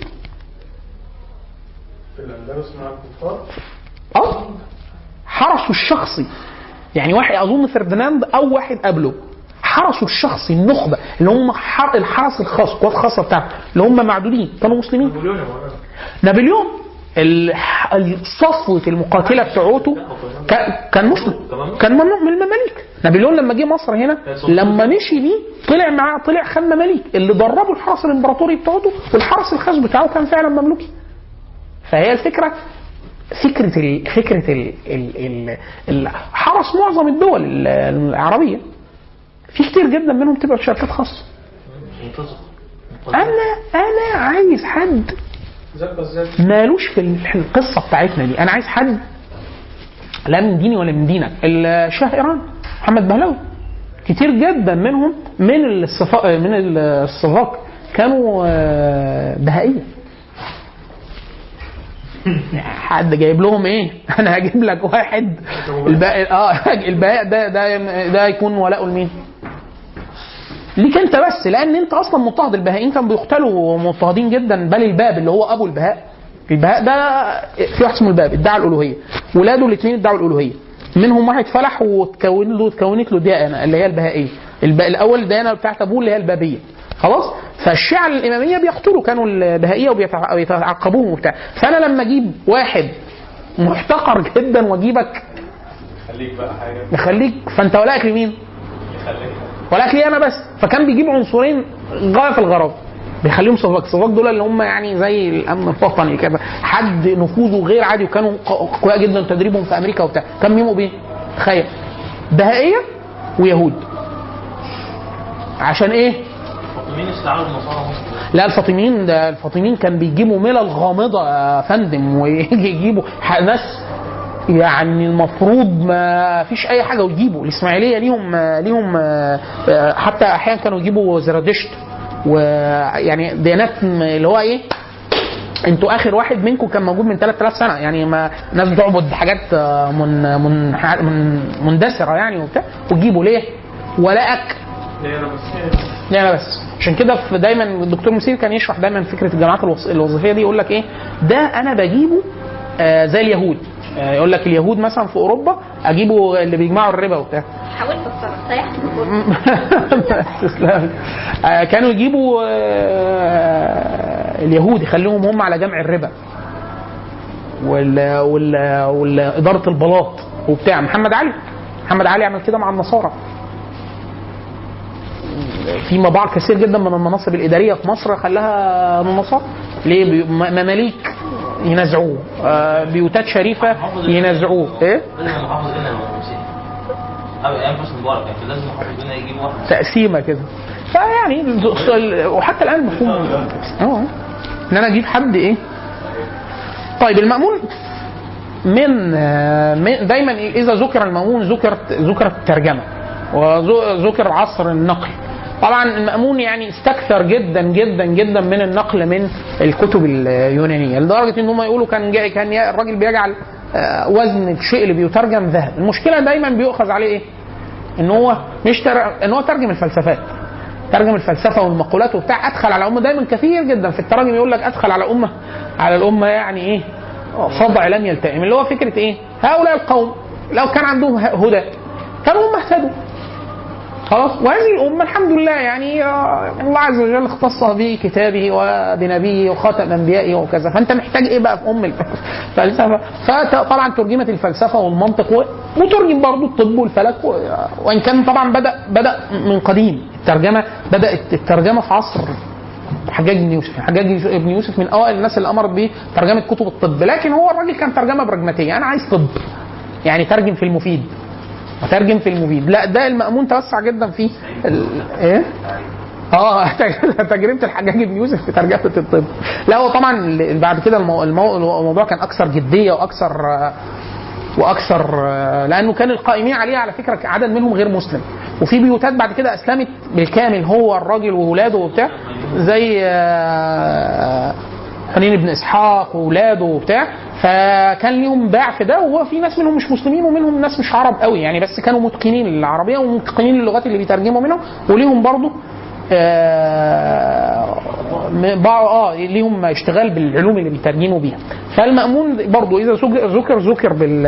في الاندلس مع الكفار اه حرسوا الشخصي يعني واحد اظن فرديناند او واحد قبله حرسوا الشخصي النخبه اللي هم حر- الحرس الخاص القوات الخاصه بتاعته اللي هم معدودين كانوا مسلمين نابليون يا مولانا نابليون الح- الصفوة المقاتلة بتوعته كان- كان مسلم كان ممنوع من المماليك نابليون لما جه مصر هنا لما مشي بيه طلع معاه طلع خد مماليك اللي دربوا الحرس الامبراطوري بتاعته والحرس الخاص بتاعه كان فعلا مملوكي فهي الفكرة فكرة ال فكرة ال ال ال ال حرس معظم الدول ال- العربية في كتير جدا منهم تبقى في شركات خاصة منتظر أنا أنا عايز حد زي بزاز مالوش في القصه بتاعتنا دي انا عايز حد لا من ديني ولا من دينك الشاه ايران محمد بهلوي كتير جدا منهم من الصفا من الصفاق كانوا آه، بهائيه حد جايب لهم ايه؟ انا هجيب لك واحد الباقي اه الباقي ده ده ده يكون ولاؤه لمين؟ ليك انت بس لان انت اصلا مضطهد البهائيين كانوا بيقتلوا مضطهدين جدا بل الباب اللي هو ابو البهاء البهاء ده في واحد اسمه الباب ادعى الالوهيه ولاده الاثنين ادعوا الالوهيه منهم واحد فلح وتكون له تكونت له ديانه اللي هي البهائيه الب... الاول الديانه بتاعت ابوه اللي هي البابيه خلاص فالشيعة الإمامية بيقتلوا كانوا البهائية وبيتع- وبيتعقبوهم وبتاع فأنا لما أجيب واحد محتقر جدا وأجيبك خليك بقى حاجه يخليك فأنت ولاك لمين؟ يخليك ولكن لي انا بس فكان بيجيب عنصرين غايه في الغرابه بيخليهم صفاق صفاق دول اللي هم يعني زي الامن الوطني كده حد نفوذه غير عادي وكانوا ق- قوية جدا تدريبهم في امريكا وبتاع كان مين وبين تخيل بهائيه ويهود عشان ايه مين استعملوا النصارى مصر؟ لا الفاطميين ده الفاطميين كان بيجيبوا ملل غامضه يا فندم ويجي يجيبوا ح- ناس يعني المفروض ما فيش اي حاجه ويجيبوا الاسماعيليه ليهم ليهم آه، حتى احيانا كانوا يجيبوا زرادشت ويعني ديانات م- اللي هو ايه انتوا اخر واحد منكم كان موجود من 3000 سنه يعني ما ناس بتعبد حاجات آه، من من من مندثره يعني وبتاع وتجيبوا ليه؟ ولاءك هي انا بس لا لا بس عشان كده في دايما الدكتور مسير كان يشرح دايما فكره الجامعات الوظ- الوظيفيه دي يقول لك ايه ده انا بجيبه آه زي اليهود آه يقول لك اليهود مثلا في اوروبا اجيبه اللي بيجمعوا الربا وبتاع حاولت اتصرف سيحت تسلم آه كانوا يجيبوا آه اليهود يخليهم هم على جمع الربا وال وال واداره البلاط وبتاع محمد علي محمد علي عمل كده مع النصارى في مباع كثير جدا من المناصب الاداريه في مصر خلاها من النصارى ليه بي- م- مماليك ينازعوه آه، بيوتات شريفه ينازعوه ايه لازم محافظ هنا المسيحي أو أيام حسني مبارك كان لازم محافظ هنا يجيب واحد تقسيمه كده فيعني ال- وحتى الان مفهوم اه ان انا اجيب حد ايه طيب المأمون من آه، من- دايما اذا ذكر المأمون ذكرت ذكرت الترجمه وذكر عصر النقل طبعا المأمون يعني استكثر جدا جدا جدا من النقل من الكتب اليونانيه لدرجه ان هم يقولوا كان جاي كان ي- الراجل بيجعل آه، وزن الشيء اللي بيترجم ذهب المشكله دايما بيؤخذ عليه ايه ان هو مش تر... ان هو ترجم الفلسفات ترجم الفلسفه والمقولات وبتاع ادخل على امه دايما كثير جدا في التراجم يقول لك ادخل على امه على الامه يعني ايه فضع لم يلتئم اللي هو فكره ايه هؤلاء القوم لو كان عندهم هدى كانوا هم اهتدوا خلاص وهذه الأمة الحمد لله يعني آه، الله عز وجل اختص بكتابه وبنبيه وخاتم أنبيائه وكذا فأنت محتاج إيه بقى في أم الفلسفة فطبعا ترجمت الفلسفة والمنطق و- وترجم برضه الطب والفلك و- وإن كان طبعا بدأ بدأ من قديم الترجمة بدأت الترجمة في عصر حجاج بن يوسف حجاج بن يوسف من اوائل الناس اللي امرت بترجمه كتب الطب لكن هو الراجل كان ترجمه براجماتيه انا عايز طب يعني ترجم في المفيد وترجم في المفيد لا ده المأمون توسع جدا فيه ال... ايه اه تجربه الحجاج بن يوسف في ترجمه الطب لا هو طبعا ال- بعد كده المو... المو... الموضوع كان اكثر جديه واكثر آه، واكثر آه، لانه كان القائمين عليه على فكره عدد منهم غير مسلم وفي بيوتات بعد كده اسلمت بالكامل هو الراجل واولاده وبتاع زي آه، حنين بن اسحاق واولاده وبتاع فكان ليهم باع في ده وهو في ناس منهم مش مسلمين ومنهم ناس مش عرب قوي يعني بس كانوا متقنين للعربيه ومتقنين للغات اللي بيترجموا منهم وليهم برضه آه، م- بعض اه ليهم اشتغال بالعلوم اللي بيترجموا بيها فالمأمون برضه اذا ذكر ذكر ذكر بال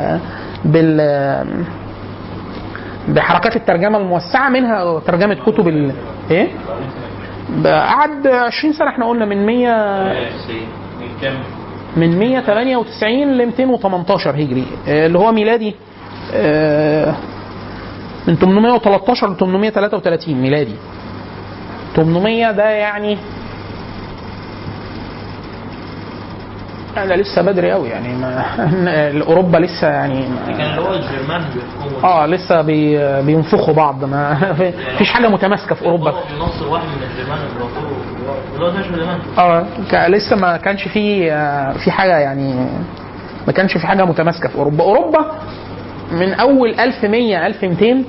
بال بحركات الترجمه الموسعه منها ترجمه كتب ال ايه قعد 20 سنه احنا قلنا من 100 من 198 ل 218 هجري آه، اللي هو ميلادي آه، من 813 ل 833 ميلادي 800 ده يعني لا لسه بدري قوي يعني ما اوروبا لسه يعني كان اللي هو الجرمان بيحكموا اه لسه بي بينفخوا بعض ما فيش حاجه متماسكه في اوروبا بينصر واحد من الجرمان الامبراطور اللي هو مش اليمن اه ك- لسه ما كانش في آه، في حاجه يعني ما كانش في حاجه متماسكه في اوروبا اوروبا من اول 1100 1200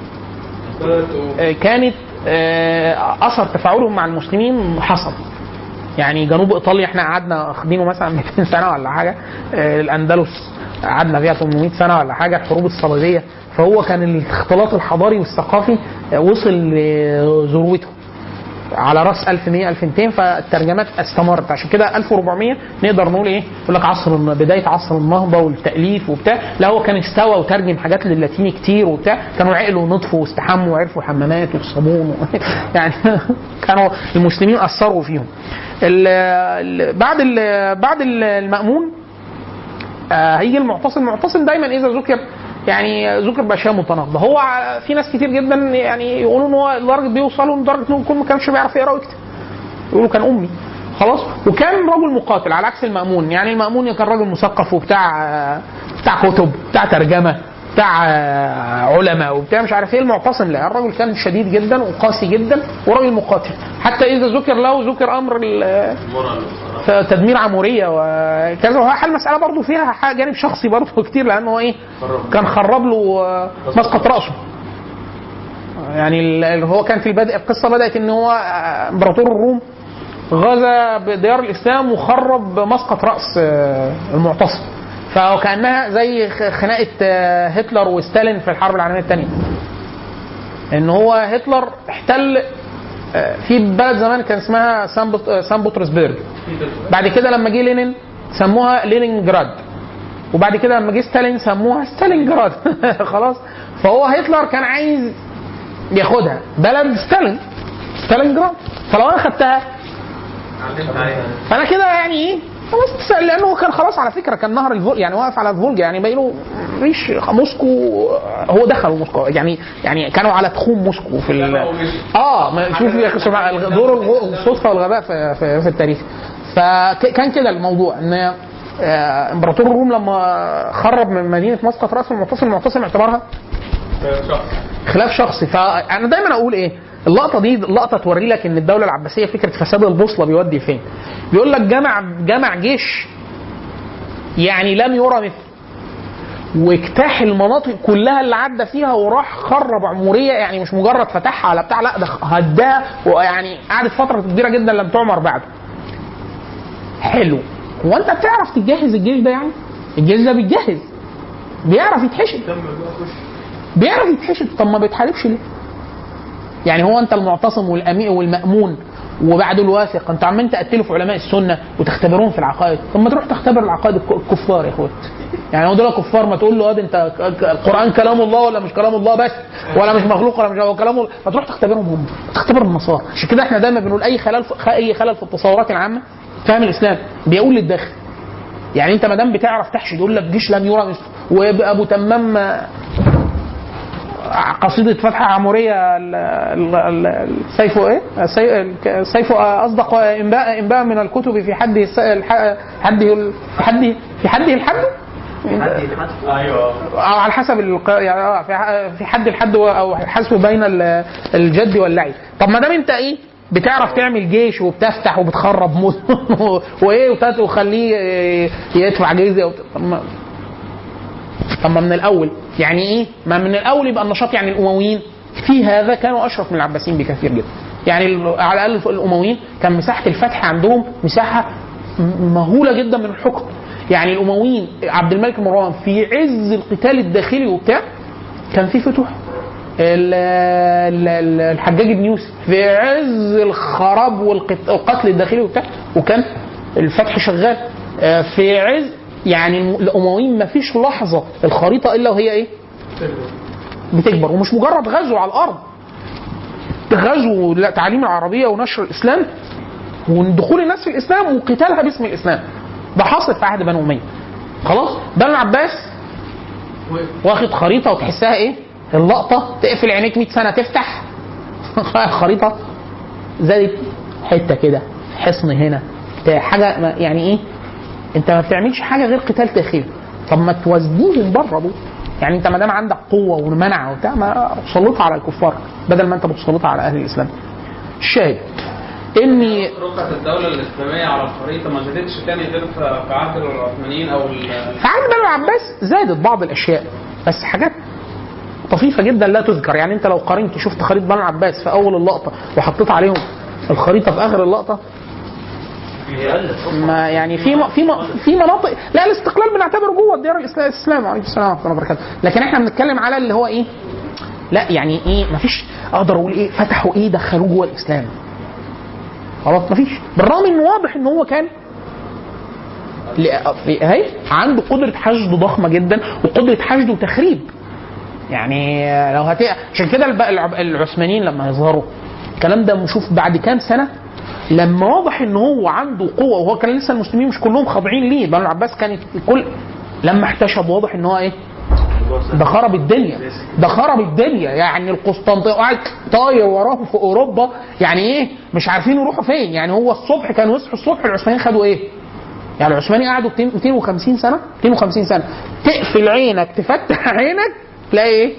آه، كانت آه، اثر تفاعلهم مع المسلمين حصل يعني جنوب ايطاليا احنا قعدنا واخدينه مثلا 200 سنه ولا حاجه آه، الاندلس قعدنا فيها 800 سنه ولا حاجه الحروب الصليبيه فهو كان الاختلاط الحضاري والثقافي آه، وصل لذروته على راس 1100 1200 فالترجمات استمرت عشان كده 1400 نقدر نقول ايه يقول لك عصر بدايه عصر النهضه والتاليف وبتاع لا هو كان استوى وترجم حاجات للاتيني كتير وبتاع كانوا عقلوا ونطفوا واستحموا وعرفوا حمامات والصابون و... يعني كانوا المسلمين اثروا فيهم ال... ال... بعد ال... بعد ال- المامون آه، هيجي المعتصم المعتصم دايما اذا ذكر يعني ذكر باشياء متناقضه هو ع- في ناس كتير جدا يعني يقولوا ان هو لدرجه بيوصلوا لدرجه انه يكون ما كانش بيعرف يقرا ويكتب يقولوا كان امي خلاص وكان رجل مقاتل على عكس المامون يعني المامون كان راجل مثقف وبتاع آه، بتاع كتب بتاع ترجمه بتاع آه، علماء وبتاع مش عارف ايه المعتصم لا الراجل كان شديد جدا وقاسي جدا وراجل مقاتل حتى اذا ذكر له ذكر امر ال- تدمير عموريه وكذا وهي المساله برضه فيها حاجة جانب شخصي برضه كتير لانه هو ايه كان خرب له آه، مسقط راسه يعني ال- ال- هو كان في البدء القصه بدات ان هو آه، امبراطور الروم غزا بديار الاسلام وخرب مسقط راس آه، المعتصم فكانها زي خ- خناقه آه، هتلر وستالين في الحرب العالميه الثانيه ان هو هتلر احتل آه، في بلد زمان كان اسمها سان بط- آه، سان بطرسبرج بعد كده لما جه لينين سموها لينينجراد وبعد كده لما جه ستالين سموها ستالينجراد خلاص فهو هتلر كان عايز ياخدها بلد ستالين ستالينجراد فلو انا خدتها فانا كده يعني ايه خلاص تسأل لانه هو كان خلاص على فكره كان نهر الفولجا يعني واقف على الفولجا يعني باقي له ريش موسكو هو دخل موسكو يعني يعني كانوا على تخوم موسكو في ال... اه ما شوف يا اخي سبحان الله، دور الغ- الصدفه والغباء في, في, في التاريخ فكان كده الموضوع ان آه، امبراطور الروم لما خرب من مدينه مسقط راس المعتصم المعتصم اعتبرها خلاف شخصي فانا دايما اقول ايه اللقطه دي لقطه توري لك ان الدوله العباسيه فكره فساد البوصله بيودي فين بيقول لك جمع جمع جيش يعني لم يرى مثله واجتاح المناطق كلها اللي عدى فيها وراح خرب عموريه يعني مش مجرد فتحها على بتاع لا ده هداها ويعني قعدت فتره كبيره جدا لم تعمر بعده. حلو هو انت بتعرف تجهز الجيش ده يعني؟ الجيش ده بيتجهز بيعرف يتحشد بيعرف يتحشد طب ما بيتحاربش ليه؟ يعني هو انت المعتصم والامين والمامون وبعد الواثق انتوا عمالين تقتلوا في علماء السنه وتختبروهم في العقائد طب ما تروح تختبر العقائد الك- الكفار يا اخوات يعني هو دول كفار ما تقول له اه ده انت ك- ك- القران كلام الله ولا مش كلام الله بس ولا مش مخلوق ولا مش هو كلام الله ما تروح تختبرهم هم تختبر النصارى عشان كده احنا دايما بنقول اي خلل في اي خلل في التصورات العامه فهم الاسلام بيقول للداخل يعني انت ما دام بتعرف تحشد يقول لك جيش لم يرى مثله وابو تمام آه، قصيدة فتحة عمورية ال- ال- ال- السيف ايه؟ السي- الك- السيف اصدق انباء انباء من الكتب في حد الس- الح- حده ال- في حد في حده الحد؟ ايوه أو على حسب الق... يعني آه، في ح- في حد الحد و- او حسب بين ال- الجد واللعب طب ما دام انت ايه بتعرف تعمل جيش وبتفتح وبتخرب مدن و- وايه وتات- وخليه إيه، يدفع جزيه وت- طب ما طب ما من الاول يعني ايه؟ ما من الاول يبقى النشاط يعني الامويين في هذا كانوا اشرف من العباسيين بكثير جدا. يعني ال- على الاقل الامويين كان مساحه الفتح عندهم مساحه م- مهوله جدا من الحكم. يعني الامويين عبد الملك بن مروان في عز القتال الداخلي وبتاع كان في فتوح. ال- ال- ال- الحجاج بن يوسف في عز الخراب والقت- والقتل الداخلي وبتاع وكان الفتح شغال آه، في عز يعني الم- الامويين ما فيش لحظه الخريطه الا وهي ايه؟ بتكبر ومش مجرد غزو على الارض غزو لا، تعليم العربيه ونشر الاسلام ودخول الناس في الاسلام وقتالها باسم الاسلام ده حاصل في عهد بنو اميه خلاص بنو العباس واخد خريطه وتحسها ايه اللقطه تقفل عينيك 100 سنه تفتح خريطه زادت حته كده حصن هنا بتاع حاجه ما- يعني ايه انت ما بتعملش حاجه غير قتال داخلي طب ما توازنيهم بره دول يعني انت ما دام عندك قوه ومنع وبتاع ما تسلطها على الكفار بدل ما انت بتسلطها على اهل الاسلام الشاهد اني رقعة الدولة الإسلامية على الخريطة ما زادتش تاني غير في في عهد العثمانيين أو ال- في عهد بنو العباس زادت بعض الاشياء بس حاجات طفيفه جدا لا تذكر يعني انت لو قارنت شفت خريطه بنو العباس في اول اللقطه وحطيت عليهم الخريطه في اخر اللقطه ما يعني في م- في م- في مناطق لا الاستقلال بنعتبره جوه الديار الإسلا- الاسلام عليكم السلام ورحمه الله وبركاته لكن احنا بنتكلم على اللي هو ايه لا يعني ايه ما فيش اقدر اقول ايه فتحوا ايه دخلوه جوه الاسلام خلاص ما فيش بالرغم ان واضح ان هو كان ل- في- اهي عنده قدره حشد ضخمه جدا وقدره حشد وتخريب يعني لو هت عشان كده الب- الع- العثمانيين لما يظهروا الكلام ده نشوف بعد كام سنه لما واضح ان هو عنده قوه وهو كان لسه المسلمين مش كلهم خاضعين ليه بنو العباس كانت كل لما احتشد واضح ان هو ايه ده خرب الدنيا ده خرب الدنيا يعني القسطنطينيه قاعد طاير وراهم في اوروبا يعني ايه مش عارفين يروحوا فين يعني هو الصبح كانوا يصحوا الصبح العثمانيين خدوا ايه يعني العثمانيين قعدوا 200 250 سنه 250 سنه تقفل عينك تفتح عينك تلاقي ايه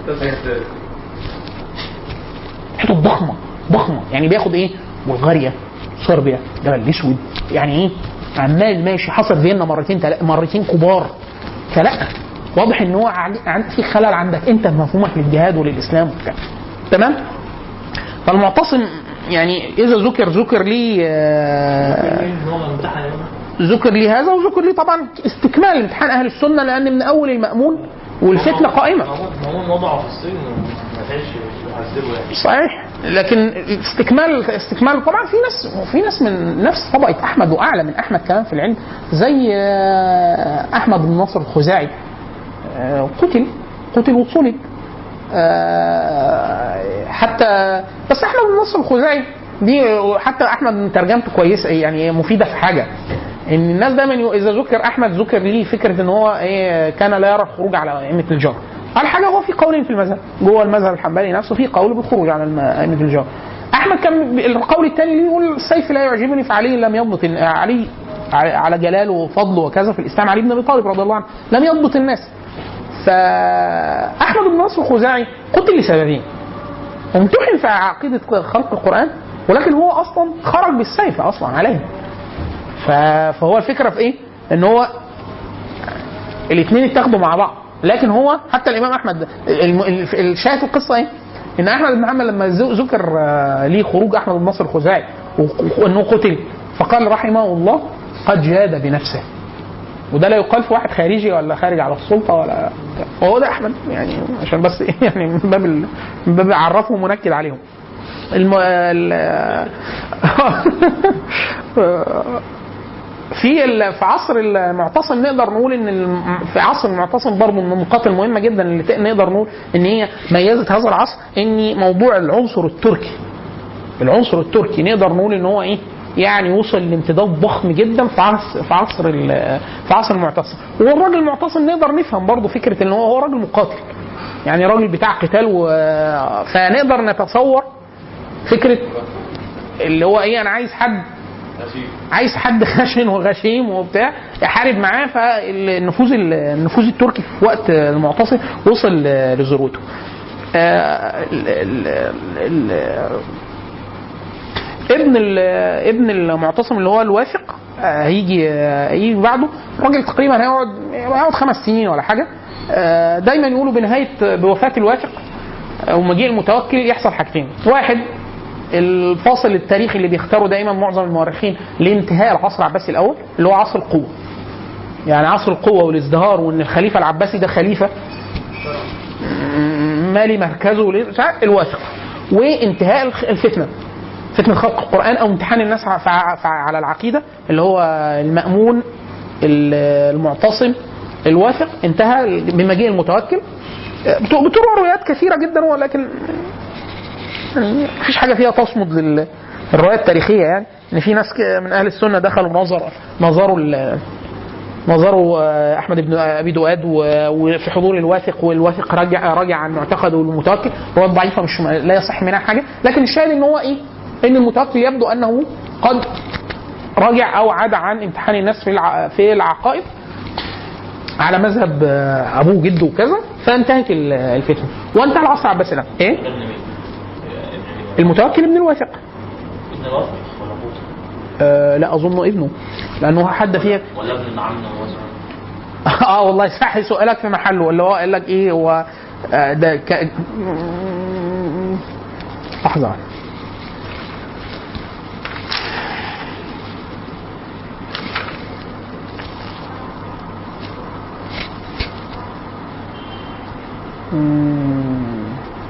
حتت ضخمه ضخمه يعني بياخد ايه بلغاريا صربيا جبل الاسود يعني ايه عمال ماشي حصل فيينا مرتين تلا مرتين كبار فلا واضح ان هو عن- عن- في خلل عندك انت في مفهومك للجهاد وللاسلام وبتاع تمام فالمعتصم يعني اذا ذكر ذكر لي آه، ذكر لي هذا وذكر لي طبعا استكمال امتحان اهل السنه لان من اول المامون والفتنه قائمه مامون وضعه في الصين ما لحقش يعذبه يعني صحيح لكن استكمال استكمال طبعا في ناس في ناس من نفس طبقه احمد واعلى من احمد كمان في العلم زي آه، احمد بن نصر الخزاعي آه، قتل قتل وصلب آه، حتى بس احمد بن نصر الخزاعي دي حتى احمد ترجمته كويسه يعني مفيده في حاجه ان الناس دايما يو- اذا ذكر احمد ذكر ليه فكره ان هو ايه كان لا يرى الخروج على ائمه الجار على حاجه هو في قول في المذهب جوه المذهب الحنبلي نفسه في قول بالخروج على الم- ائمه الجار احمد كان ب- القول الثاني ليه يقول السيف لا يعجبني فعلي لم يضبط ال- علي ع- على جلاله وفضله وكذا في الاسلام علي بن ابي طالب رضي الله عنه لم يضبط الناس فاحمد بن نصر الخزاعي قتل لسببين امتحن في عقيده خلق القران ولكن هو اصلا خرج بالسيف اصلا عليه ف- فهو الفكره في ايه؟ ان هو الاثنين اتاخدوا مع بعض لكن هو حتى الامام احمد الم- ال- الشاهد في القصه ايه؟ ان احمد بن محمد لما ذ- ذكر آه، ليه خروج احمد بن نصر الخزاعي و- وانه قتل فقال رحمه الله قد جاد بنفسه وده لا يقال في واحد خارجي ولا خارج على السلطه ولا وهو ده احمد يعني عشان بس إيه يعني من باب ال- من باب عرفهم ونكد عليهم الم... ال... في ال... في عصر المعتصم نقدر نقول ان الم- في عصر المعتصم برضه من النقاط المهمه جدا اللي ت- نقدر نقول ان هي ميزت هذا العصر ان موضوع العنصر التركي العنصر التركي نقدر نقول ان هو ايه يعني وصل لامتداد ضخم جدا في عصر في عصر ال- في عصر المعتصم والراجل المعتصم نقدر نفهم برضه فكره ان هو هو راجل مقاتل يعني راجل بتاع قتال و... فنقدر نتصور فكره اللي هو ايه انا عايز حد عايز حد خشن وغشيم وبتاع يحارب معاه فالنفوذ النفوذ التركي في وقت المعتصم وصل لذروته. آه، ال- ال- ال- ابن ال- ابن المعتصم اللي هو الواثق آه، هيجي آه، هيجي بعده الراجل تقريبا هيقعد هيقعد خمس سنين ولا حاجه آه، دايما يقولوا بنهايه بوفاه الواثق او مجيء المتوكل يحصل حاجتين واحد الفاصل التاريخي اللي بيختاروا دايما معظم المؤرخين لانتهاء العصر العباسي الاول اللي هو عصر القوه يعني عصر القوه والازدهار وان الخليفه العباسي ده خليفه مالي مركزه ليه؟ مش عارف، الواثق وانتهاء الخ- الفتنه فتنه خلق القران او امتحان الناس ع- فع- فع- على العقيده اللي هو المامون ال- المعتصم الواثق انتهى بمجيء المتوكل بت- بتروى روايات كثيره جدا ولكن يعني مفيش حاجه فيها تصمد لل- للروايات التاريخيه يعني ان في ناس ك- من اهل السنه دخلوا نظر نظروا ال- نظروا آه، احمد بن ابي دؤاد و- وفي حضور الواثق والواثق رجع راجع عن معتقده المتوكل روايات ضعيفه مش لا يصح منها حاجه لكن الشاهد ان هو ايه؟ ان المتوكل يبدو انه قد رجع او عاد عن امتحان الناس في الع- في العقائد على مذهب آه، ابوه جده وكذا فانتهت ال- الفتنه وانتهى العصر العباسي ده ايه؟ ابن مين؟ المتوكل ابن الواثق ابن الوفد ولا ابوه؟ آه لا اظن ابنه لانه حد فيها ولا ابن عم وزع اه والله صح سؤالك في محله اللي هو قال لك ايه هو آه ده ك... لحظه مم.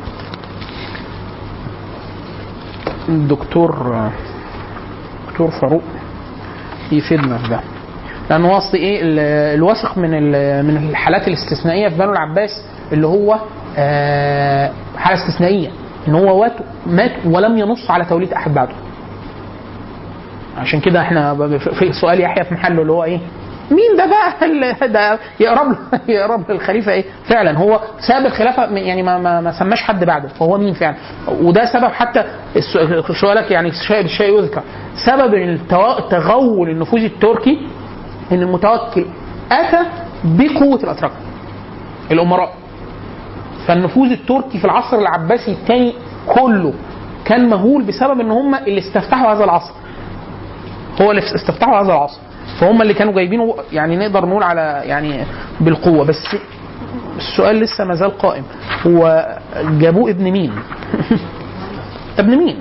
الدكتور دكتور فاروق يفيدنا في ده لانه هو اصل ايه ال- الواثق من ال- من الحالات الاستثنائيه في بنو العباس اللي هو آه، حاله استثنائيه ان هو وات مات ولم ينص على توليد احد بعده عشان كده احنا ب- في في سؤال يحيى في محله اللي هو ايه مين ده بقى اللي ده يقرب له يقرب للخليفه ايه؟ فعلا هو ساب الخلافه م- يعني ما ما, ما سماش حد بعده فهو مين فعلا؟ وده سبب حتى الس- سؤالك يعني الشيء بالشيء يذكر سبب التوا- تغول النفوذ التركي ان المتوكل اتى بقوه الاتراك الامراء فالنفوذ التركي في العصر العباسي الثاني كله كان مهول بسبب ان هم اللي استفتحوا هذا العصر هو اللي استفتحوا هذا العصر فهم اللي كانوا جايبينه يعني نقدر نقول على يعني بالقوه بس السؤال لسه ما زال قائم هو جابوه ابن مين؟ ابن مين؟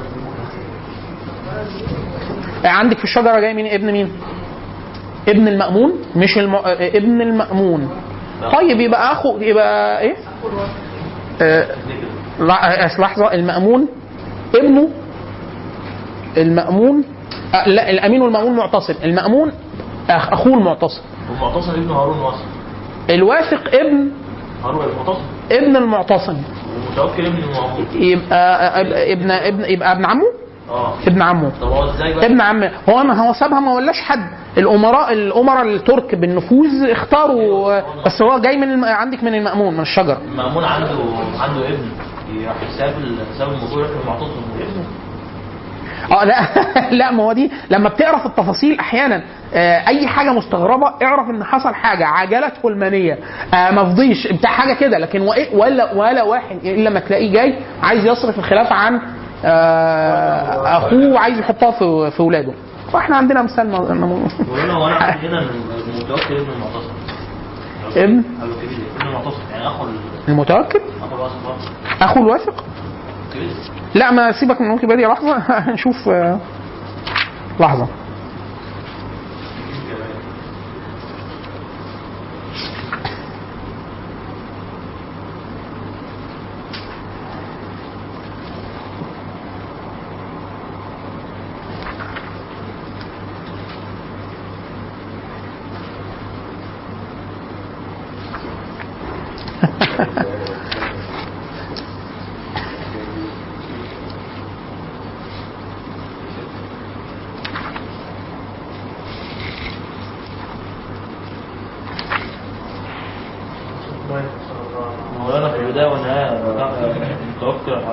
عندك في الشجره جاي مين ابن مين؟ ابن المأمون مش الم... ابن المأمون طيب يبقى اخو يبقى ايه؟ آه... لا- آه، لحظه المأمون ابنه المأمون آه لا الامين والمأمون معتصم المأمون أخ اخوه المعتصم ومعتصم ابن هارون واصل الواثق ابن هارون المعتصم ابن المعتصم ومتوكل ابن المعمون يبقى آه، ابن ابن يبقى ابن عمه اه ابن عمه طب هو ازاي بقى؟ ابن عم هو ما هو سابها ما ولاش حد الامراء الامراء الترك بالنفوذ اختاروا بس هو جاي من الم... عندك من المأمون من الشجر المأمون عنده عنده ابن راح ساب ال- ساب الموضوع يروح للمعتصم وابنه اه لا لا ما هو دي لما بتقرا في التفاصيل احيانا آه، اي حاجه مستغربه اعرف ان حصل حاجه عجلته المنيه آه، ما فضيش بتاع حاجه كده لكن وإيه- ولا ولا واحد الا ما تلاقيه جاي عايز يصرف الخلافه عن آه، اخوه وعايز يحطها في في اولاده واحنا عندنا امثال م- م- بيقول له هو انا عندي هنا المتوكل ابن المعتصم ابن قالوا كبير ابن المعتصم يعني اخو ال- المتوكل اخو الواسط برضه اخو الواثق كبير لا ما سيبك من ويكيبيديا لحظه هنشوف آه، لحظه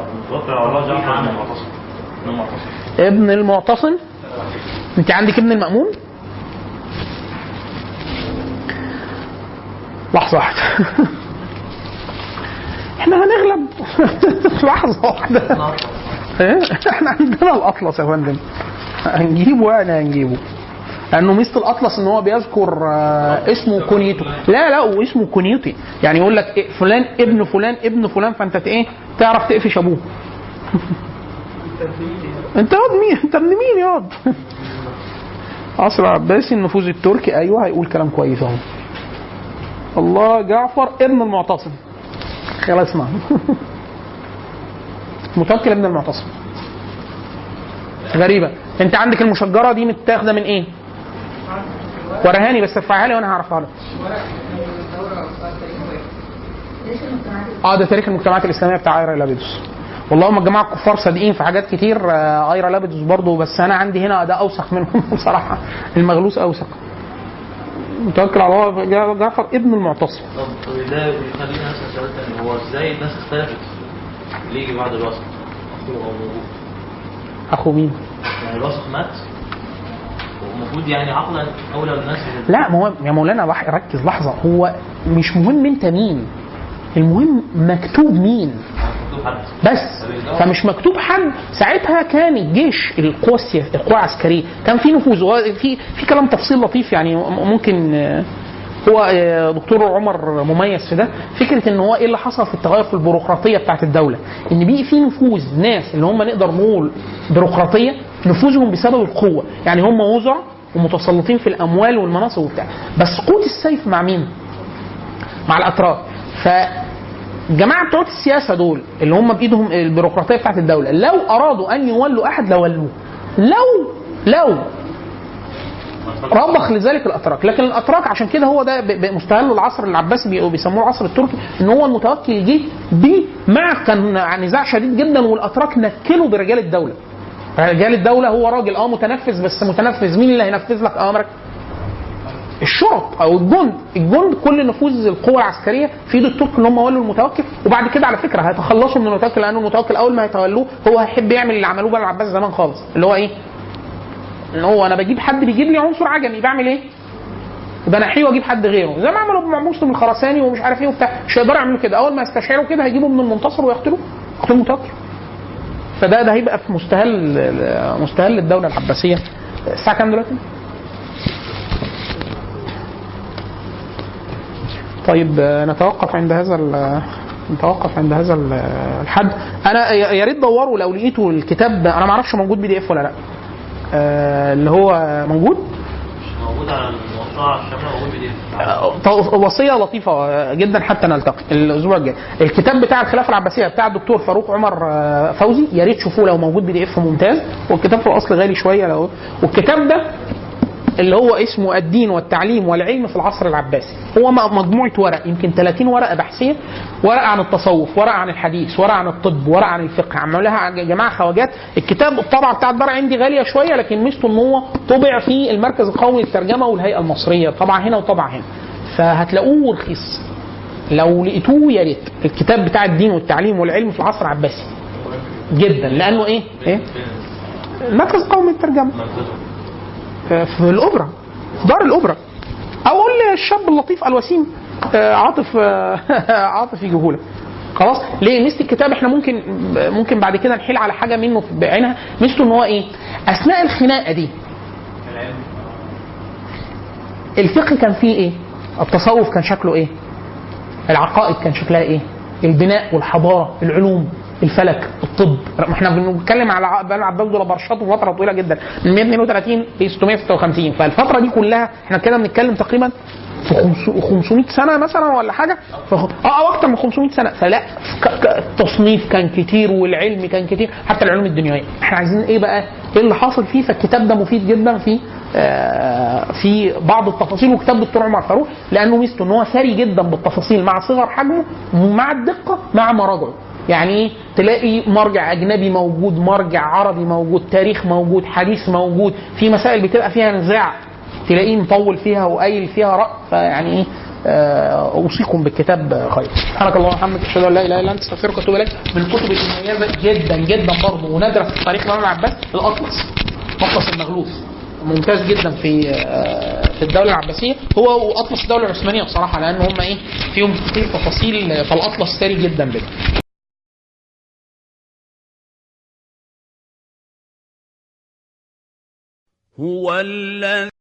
متوكل على الله جعفر بن المعتصم بن المعتصم ابن المعتصم انت عندك ابن المأمون لحظة واحدة احنا هنغلب لحظة واحدة ايه؟ احنا عندنا الأطلس يا فندم هنجيبه يعني هنجيبه لانه ميزه الاطلس ان هو بيذكر آه، اسمه كونيته لا لا واسمه كونيتي يعني يقول لك إيه فلان ابن فلان ابن فلان فانت ت- ايه تعرف تقفش ابوه انت ياض مين انت ابن مين ياض عصر العباسي النفوذ التركي ايوه هيقول كلام كويس اهو الله جعفر ابن المعتصم خلاص اسمع متوكل ابن المعتصم غريبة انت عندك المشجرة دي متاخدة من ايه؟ ورهاني بس ارفعها لي وانا هعرفها لك ليش المجتمعات اه ده تاريخ المجتمعات الاسلاميه بتاع ايرا لابيدوس والله هم الجماعه الكفار صادقين في حاجات كتير آه، ايرا لابيدوس برضه بس انا عندي هنا ده اوثق منهم بصراحه المغلوس اوثق متوكل على الله جا- جعفر ابن المعتصم طب طب ده بيخلينا نسال سؤال تاني هو ازاي الناس اختلفت اللي يجي بعد الوسط اخوه او موجود اخو مين؟ يعني الوسط مات والمفروض يعني عقلا اولى الناس بال- لا ما هو يا مولانا واحد ركز لحظه هو مش مهم انت مين المهم مكتوب مين مكتوب حد بس فمش مكتوب حد ساعتها كان الجيش القوى السياسيه القوى العسكريه كان في نفوذ هو في في كلام تفصيل لطيف يعني م- ممكن آه، هو آه، دكتور عمر مميز في ده فكره ان هو ايه اللي حصل في التغير في البيروقراطيه بتاعت الدوله ان بقي في نفوذ ناس اللي هم نقدر نقول بيروقراطيه نفوذهم بسبب القوه يعني هم وزراء ومتسلطين في الاموال والمناصب وبتاع بس قوه السيف مع مين؟ مع الاتراك فالجماعه بتوع السياسه دول اللي هم بايدهم البيروقراطيه بتاعت الدوله لو ارادوا ان يولوا احد لولوه لو لو رضخ لذلك الاتراك لكن الاتراك عشان كده هو ده ب- ب- مستهل العصر العباسي بي- بيسموه العصر التركي ان هو المتوكل جه بيه مع كان عن نزاع شديد جدا والاتراك نكلوا برجال الدوله رجال الدوله هو راجل اه متنفذ بس متنفذ مين اللي هينفذ لك امرك الشرط او الجند الجند كل نفوذ القوى العسكريه في ايد الترك ان هم ولوا المتوكل وبعد كده على فكره هيتخلصوا من المتوكل لان المتوكل اول ما هيتولوه هو هيحب يعمل اللي عملوه بقى العباس زمان خالص اللي هو ايه؟ ان هو انا بجيب حد بيجيب لي عنصر عجمي بعمل ايه؟ بنحيه واجيب حد غيره زي ما عملوا مع مسلم الخراساني ومش عارف ايه وبتاع مش هيقدروا يعملوا كده اول ما يستشعروا كده هيجيبوا من المنتصر ويقتلوا يقتلوا المتوكل فده ده هيبقى في مستهل مستهل الدوله العباسيه الساعه كام دلوقتي؟ طيب آه، نتوقف عند هذا ال- نتوقف عند هذا ال- الحد انا يا يا ريت دوروا لو لقيتوا الكتاب ده انا ما اعرفش موجود بي دي اف ولا لا آه، اللي هو موجود مش موجود على الموسوعه الشامله موجود بي دي اف آه، ط- وصيه لطيفه جدا حتى نلتقي الاسبوع الجاي الكتاب بتاع الخلافه العباسيه بتاع الدكتور فاروق عمر آه، فوزي يا ريت تشوفوه لو موجود بي دي اف ممتاز والكتاب في الاصل غالي شويه لو والكتاب ده اللي هو اسمه الدين والتعليم والعلم في العصر العباسي هو م- مجموعه ورق يمكن 30 ورقه بحثيه ورقه عن التصوف ورقه عن الحديث ورقه عن الطب ورقه عن الفقه عملوها يا جماعه خواجات الكتاب الطبعه بتاعت دار عندي غاليه شويه لكن ميزته ان هو طبع في المركز القومي للترجمه والهيئه المصريه طبعا هنا وطبعا هنا فهتلاقوه رخيص لو لقيتوه يا ريت الكتاب بتاع الدين والتعليم والعلم في العصر العباسي جدا لانه ايه؟ ايه؟ المركز القومي للترجمه مركزه في الاوبرا في دار الاوبرا او قول للشاب اللطيف الوسيم آه، عاطف آه، عاطف يجيبهولك خلاص ليه ميزه الكتاب احنا ممكن ممكن بعد كده نحيل على حاجه منه بعينها ميزته ان هو ايه اثناء الخناقه دي الفقه كان فيه ايه التصوف كان شكله ايه العقائد كان شكلها ايه البناء والحضاره العلوم الفلك الطب ما احنا بنتكلم على بني عباس دول برشاط فتره طويله جدا من 132 ل 656 فالفتره دي كلها احنا كده بنتكلم تقريبا في خمس- 500 سنه مثلا ولا حاجه فخ- اه او اكتر من 500 سنه فلا ك- ك- التصنيف كان كتير والعلم كان كتير حتى العلوم الدنيويه احنا عايزين ايه بقى ايه اللي حاصل فيه فالكتاب ده مفيد جدا في آه، في بعض التفاصيل وكتاب دكتور عمر فاروق لانه ميزته ان هو ثري جدا بالتفاصيل مع صغر حجمه مع الدقه مع مراجعه يعني ايه تلاقي مرجع اجنبي موجود مرجع عربي موجود تاريخ موجود حديث موجود في مسائل بتبقى فيها نزاع تلاقيه مطول فيها وقايل فيها راي فيعني ايه آه، اوصيكم بالكتاب خير سبحانك اللهم وبحمدك اشهد ان لا اله الا انت استغفرك واتوب اليك من الكتب المميزه جدا جدا برضه ونادره في تاريخ الامام العباس الاطلس مطلس المغلوث ممتاز جدا في آه، في الدوله العباسيه هو واطلس الدوله العثمانيه بصراحه لان هم ايه فيهم كتير تفاصيل فالاطلس ثري جدا بده هو الذي